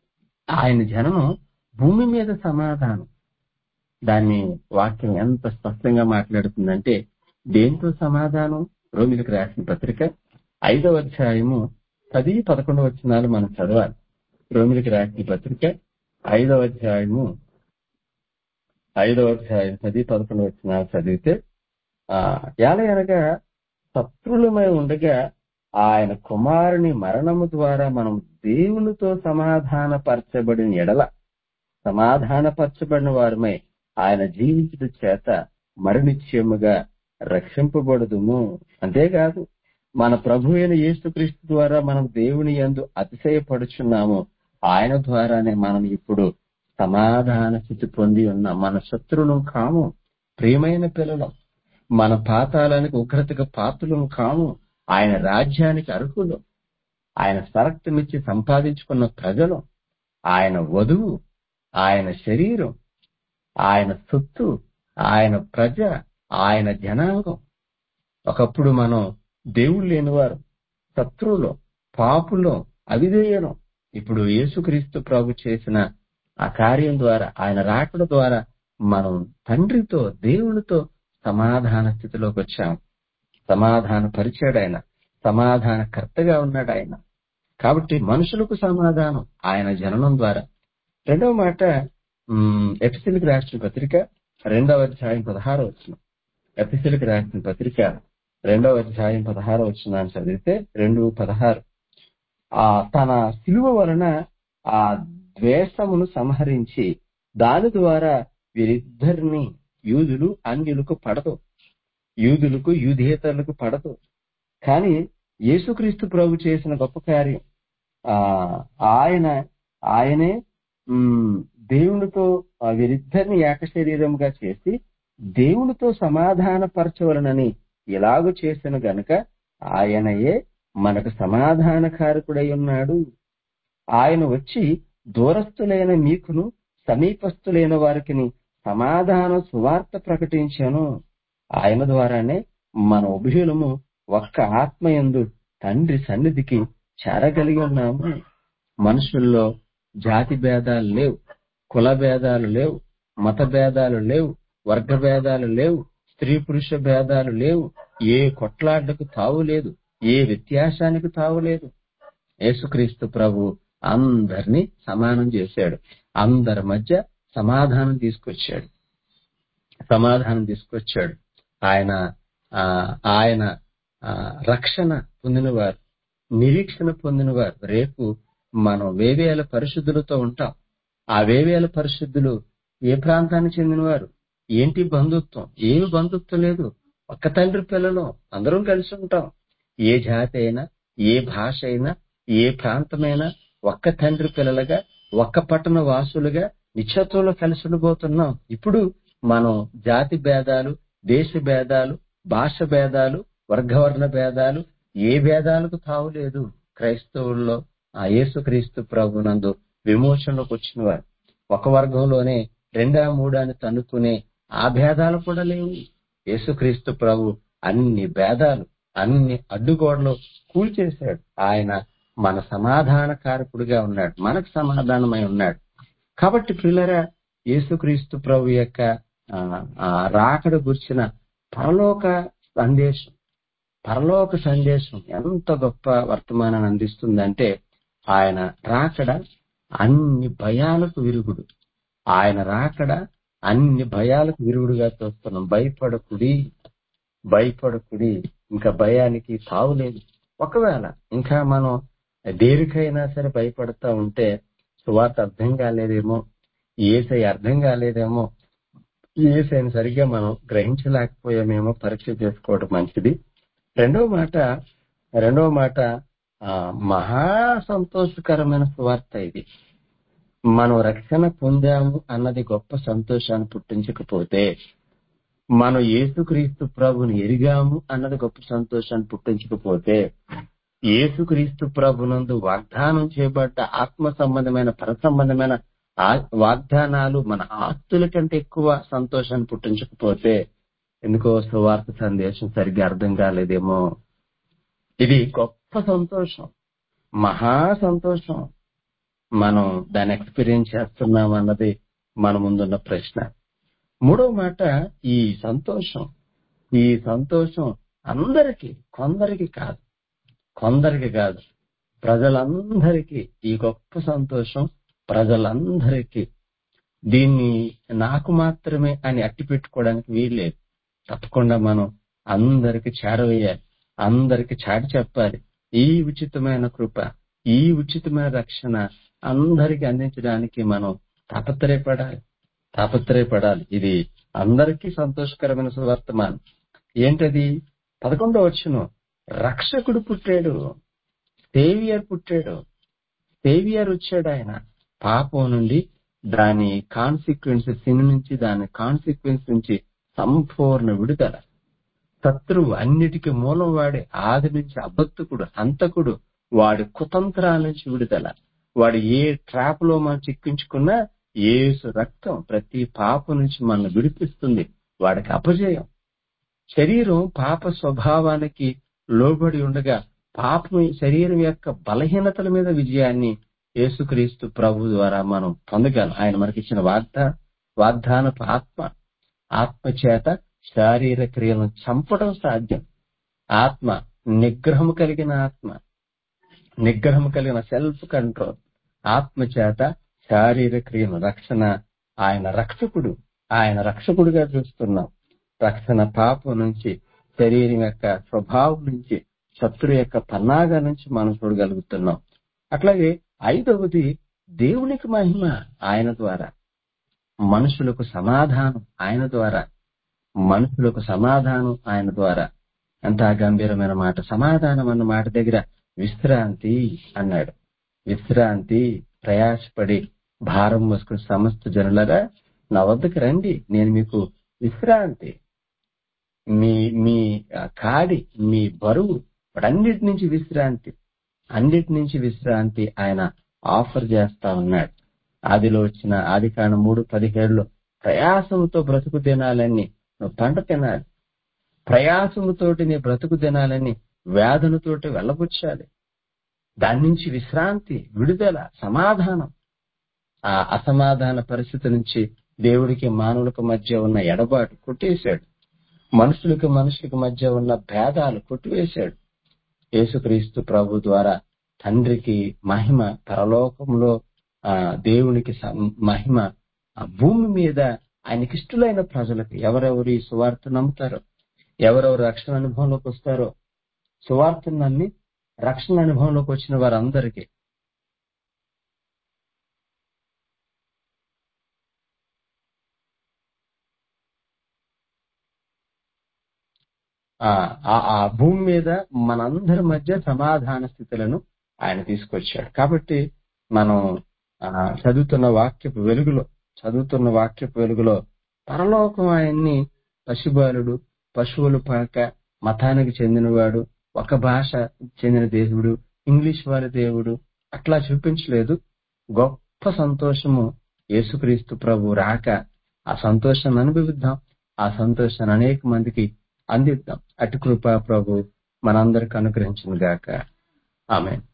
S1: ఆయన జననం భూమి మీద సమాధానం దాన్ని వాక్యం ఎంత స్పష్టంగా మాట్లాడుతుందంటే దేంతో సమాధానం రోమిలకు రాసిన పత్రిక ఐదవ అధ్యాయము పది పదకొండవ వచనాలు మనం చదవాలి రోమిలకు రాసిన పత్రిక ఐదవ అధ్యాయము ఐదవ అధ్యాయం పది పదకొండవ వచనాలు చదివితే ఆ ఎలా అనగా శత్రులమై ఉండగా ఆయన కుమారుని మరణము ద్వారా మనం దేవునితో సమాధాన పరచబడిన ఎడల సమాధానపరచబడిన వారమై ఆయన జీవించుట చేత మరణిత్యముగా రక్షింపబడుదుము అంతేకాదు మన ప్రభు అయిన యేసుక్రీస్తు ద్వారా మనం దేవుని యందు అతిశయపడుచున్నాము ఆయన ద్వారానే మనం ఇప్పుడు సమాధాన స్థితి పొంది ఉన్నాం మన శత్రువులు కాము ప్రియమైన పిల్లలం మన పాతాలానికి ఉగ్రతకు పాత్రలం కాము ఆయన రాజ్యానికి అర్హులు ఆయన స్వరక్తమిచ్చి సంపాదించుకున్న ప్రజలు ఆయన వధువు ఆయన శరీరం ఆయన సొత్తు ఆయన ప్రజ ఆయన జనాంగం ఒకప్పుడు మనం దేవుళ్ళు లేనివారు శత్రువులు పాపులు అవిధేయులం ఇప్పుడు యేసుక్రీస్తు ప్రభు చేసిన ఆ కార్యం ద్వారా ఆయన రాకడ ద్వారా మనం తండ్రితో దేవునితో సమాధాన స్థితిలోకి వచ్చాం సమాధాన పరిచాడు ఆయన సమాధానకర్తగా ఉన్నాడు ఆయన కాబట్టి మనుషులకు సమాధానం ఆయన జననం ద్వారా రెండవ మాట ఎపిసిల్కి రాసిన పత్రిక రెండవ అధ్యాయం పదహారో వచ్చిన ఎపిసిల్కి రాసిన పత్రిక రెండవ అధ్యాయం పదహారో వచ్చిన చదివితే రెండు పదహారు ఆ తన సిలువ వలన ఆ ద్వేషమును సంహరించి దాని ద్వారా వీరిద్దరిని యూదులు అన్యులకు పడదు యూదులకు యూధేతరులకు పడదు కానీ యేసుక్రీస్తు ప్రభు చేసిన గొప్ప కార్యం ఆ ఆయన ఆయనే ఉమ్, దేవునితో ఆ వీరిద్దరిని ఏక శరీరముగా చేసి దేవునితో సమాధాన పరచవలనని ఇలాగు చేసిన గనుక ఆయనయే మనకు సమాధానకారకుడై ఉన్నాడు ఆయన వచ్చి దూరస్తులైన మీకును సమీపస్తులైన వారికి సమాధాన సువార్త ప్రకటించాను ఆయన ద్వారానే మన ఉభయులము ఒక్క ఆత్మయందు తండ్రి సన్నిధికి చేరగలిగి ఉన్నాము మనుషుల్లో జాతి భేదాలు లేవు కుల భేదాలు లేవు మత భేదాలు లేవు వర్గ భేదాలు లేవు స్త్రీ పురుష భేదాలు లేవు ఏ కొట్లాడ్లకు తావు లేదు ఏ వ్యత్యాసానికి తావు లేదు యేసుక్రీస్తు ప్రభు అందరినీ సమానం చేశాడు అందరి మధ్య సమాధానం తీసుకొచ్చాడు సమాధానం తీసుకొచ్చాడు ఆయన ఆ, ఆయన ఆ, రక్షణ పొందినవారు నిరీక్షణ పొందినవారు రేపు మనం వేవేల పరిశుద్ధులతో ఉంటాం ఆ వేవేల పరిశుద్ధులు ఏ ప్రాంతానికి చెందినవారు ఏంటి బంధుత్వం ఏమి బంధుత్వం లేదు ఒక్క తండ్రి పిల్లలు అందరం కలిసి ఉంటాం ఏ జాతి అయినా ఏ భాష అయినా ఏ ప్రాంతమైనా ఒక్క తండ్రి పిల్లలుగా ఒక్క పట్టణ వాసులుగా నిత్యత్వంలో కలిసి ఉండిపోతున్నాం ఇప్పుడు మనం జాతి భేదాలు దేశ భేదాలు భాష భేదాలు వర్గవర్ణ భేదాలు ఏ భేదాలకు తావులేదు క్రైస్తవుల్లో ఆ యేసుక్రీస్తు ప్రభునందు విమోచనలోకి వచ్చిన వారు ఒక వర్గంలోనే రెండా మూడాని తన్నుకునే ఆ భేదాలు కూడా లేవు యేసుక్రీస్తు ప్రభు అన్ని భేదాలు అన్ని అడ్డుగోడలు కూల్చేశాడు ఆయన మన సమాధాన కారకుడిగా ఉన్నాడు మనకు సమాధానమై ఉన్నాడు కాబట్టి పిల్లరా యేసుక్రీస్తు ప్రభు యొక్క ఆ, ఆ రాకడ గుర్చిన పరలోక సందేశం పరలోక సందేశం ఎంత గొప్ప వర్తమానాన్ని అందిస్తుందంటే ఆయన రాకడ అన్ని భయాలకు విరుగుడు ఆయన రాకడ అన్ని భయాలకు విరుగుడుగా చూస్తున్నాం భయపడకుడి భయపడకుడి ఇంకా భయానికి తావులేదు ఒకవేళ ఇంకా మనం దేనికైనా సరే భయపడతా ఉంటే సువార్త అర్థం కాలేదేమో ఏసై అర్థం కాలేదేమో ఏసైని సరిగ్గా మనం గ్రహించలేకపోయామేమో పరీక్ష చేసుకోవడం మంచిది రెండవ మాట రెండవ మాట ఆ, మహా సంతోషకరమైన సువార్త ఇది మనం రక్షణ పొందాము అన్నది గొప్ప సంతోషాన్ని పుట్టించకపోతే మనం యేసుక్రీస్తు ప్రభుని ఎరిగాము అన్నది గొప్ప సంతోషాన్ని పుట్టించకపోతే యేసుక్రీస్తు ప్రభునందు వాగ్దానం చేయబడ్డ ఆత్మ సంబంధమైన పర సంబంధమైన ఆ- వాగ్దానాలు మన ఆస్తుల కంటే ఎక్కువ సంతోషాన్ని పుట్టించకపోతే ఎందుకో సువార్త సందేశం సరిగ్గా అర్థం కాలేదేమో ఇది గొప్ప సంతోషం మహా సంతోషం మనం దాన్ని ఎక్స్పీరియన్స్ చేస్తున్నాం అన్నది మన ముందున్న ప్రశ్న మూడో మాట ఈ సంతోషం ఈ సంతోషం అందరికీ కొందరికి కాదు కొందరికి కాదు ప్రజలందరికీ ఈ గొప్ప సంతోషం ప్రజలందరికీ దీన్ని నాకు మాత్రమే అని అట్టి పెట్టుకోవడానికి వీల్లేదు తప్పకుండా మనం అందరికి చేరవేయాలి అందరికి చాటి చెప్పాలి ఈ ఉచితమైన కృప ఈ ఉచితమైన రక్షణ అందరికి అందించడానికి మనం తాపత్రయపడాలి తాపత్రయపడాలి ఇది అందరికీ సంతోషకరమైన సువర్తమానం ఏంటది పదకొండో వచ్చును రక్షకుడు పుట్టాడు సేవియర్ పుట్టాడు సేవియర్ వచ్చాడు ఆయన పాపం నుండి దాని కాన్సిక్వెన్స్ సిన్ నుంచి దాని కాన్సిక్వెన్స్ నుంచి సంపూర్ణ విడుదల శత్రువు అన్నిటికీ మూలం వాడే ఆది నుంచి అబద్ధకుడు హంతకుడు వాడి కుతంత్రాల నుంచి విడుదల వాడు ఏ ట్రాప్ లో మనం చిక్కించుకున్నా ఏసు రక్తం ప్రతి పాపం నుంచి మనం విడిపిస్తుంది వాడికి అపజయం శరీరం పాప స్వభావానికి లోబడి ఉండగా పాపం శరీరం యొక్క బలహీనతల మీద విజయాన్ని యేసుక్రీస్తు ప్రభు ద్వారా మనం పొందగలం ఆయన మనకిచ్చిన వాగ్దా వాగ్దానపు ఆత్మ ఆత్మ చేత శారీర క్రియలను చంపడం సాధ్యం ఆత్మ నిగ్రహం కలిగిన ఆత్మ నిగ్రహం కలిగిన సెల్ఫ్ కంట్రోల్ ఆత్మ చేత శారీర క్రియను రక్షణ ఆయన రక్షకుడు ఆయన రక్షకుడిగా చూస్తున్నాం రక్షణ పాపం నుంచి శరీరం యొక్క స్వభావం నుంచి శత్రు యొక్క పన్నాగా నుంచి మనం చూడగలుగుతున్నాం అట్లాగే ఐదవది దేవునికి మహిమ ఆయన ద్వారా మనుషులకు సమాధానం ఆయన ద్వారా మనుషులకు సమాధానం ఆయన ద్వారా ఎంత గంభీరమైన మాట సమాధానం అన్న మాట దగ్గర విశ్రాంతి అన్నాడు విశ్రాంతి ప్రయాసపడి భారం మోసుకుని సమస్త జనులరా నా వద్దకు రండి నేను మీకు విశ్రాంతి మీ మీ ఆ, కాడి మీ బరువు వాటన్నిటి నుంచి విశ్రాంతి అన్నిటి నుంచి విశ్రాంతి ఆయన ఆఫర్ చేస్తా ఉన్నాడు ఆదిలో వచ్చిన ఆది కాండం మూడు పదిహేడులో ప్రయాసముతో బ్రతుకు తినాలని నువ్వు పంట తినాలి ప్రయాసముతోటి నీ బ్రతుకు తినాలని వ్యాధులతోటి వెళ్ళబుచ్చాలి దాని నుంచి విశ్రాంతి విడుదల సమాధానం ఆ అసమాధాన పరిస్థితి నుంచి దేవుడికి మానవులకు మధ్య ఉన్న ఎడబాటు కొట్టేశాడు మనుషులకు మనుషులకు మధ్య ఉన్న భేదాలు కొట్టివేశాడు యేసుక్రీస్తు ప్రభు ద్వారా తండ్రికి మహిమ పరలోకంలో ఆ దేవునికి స- మహిమ ఆ భూమి మీద ఆయనకి ఇష్టలైన ప్రజలకు ఎవరెవరు ఈ సువార్త నమ్ముతారో ఎవరెవరు రక్షణ అనుభవంలోకి వస్తారో సువార్తను నమ్మి రక్షణ అనుభవంలోకి వచ్చిన వారందరికీ ఆ ఆ- ఆ భూమి మీద మనందరి మధ్య సమాధాన స్థితులను ఆయన తీసుకొచ్చాడు కాబట్టి మనం ఆ, చదువుతున్న వాక్యపు వెలుగులో చదువుతున్న వాక్యపు వెలుగులో పరలోకం ఆయన్ని పశుబాలుడు పశువులు పాక మతానికి చెందినవాడు ఒక భాష చెందిన దేవుడు ఇంగ్లీష్ వారి దేవుడు అట్లా చూపించలేదు గొప్ప సంతోషము యేసుక్రీస్తు ప్రభు రాక ఆ సంతోషాన్ని అనుభవిద్దాం ఆ సంతోషాన్ని అనేక మందికి అందిద్దాం అటు కృప ప్రభు మనందరికి అనుగ్రహించిన గాక ఆమె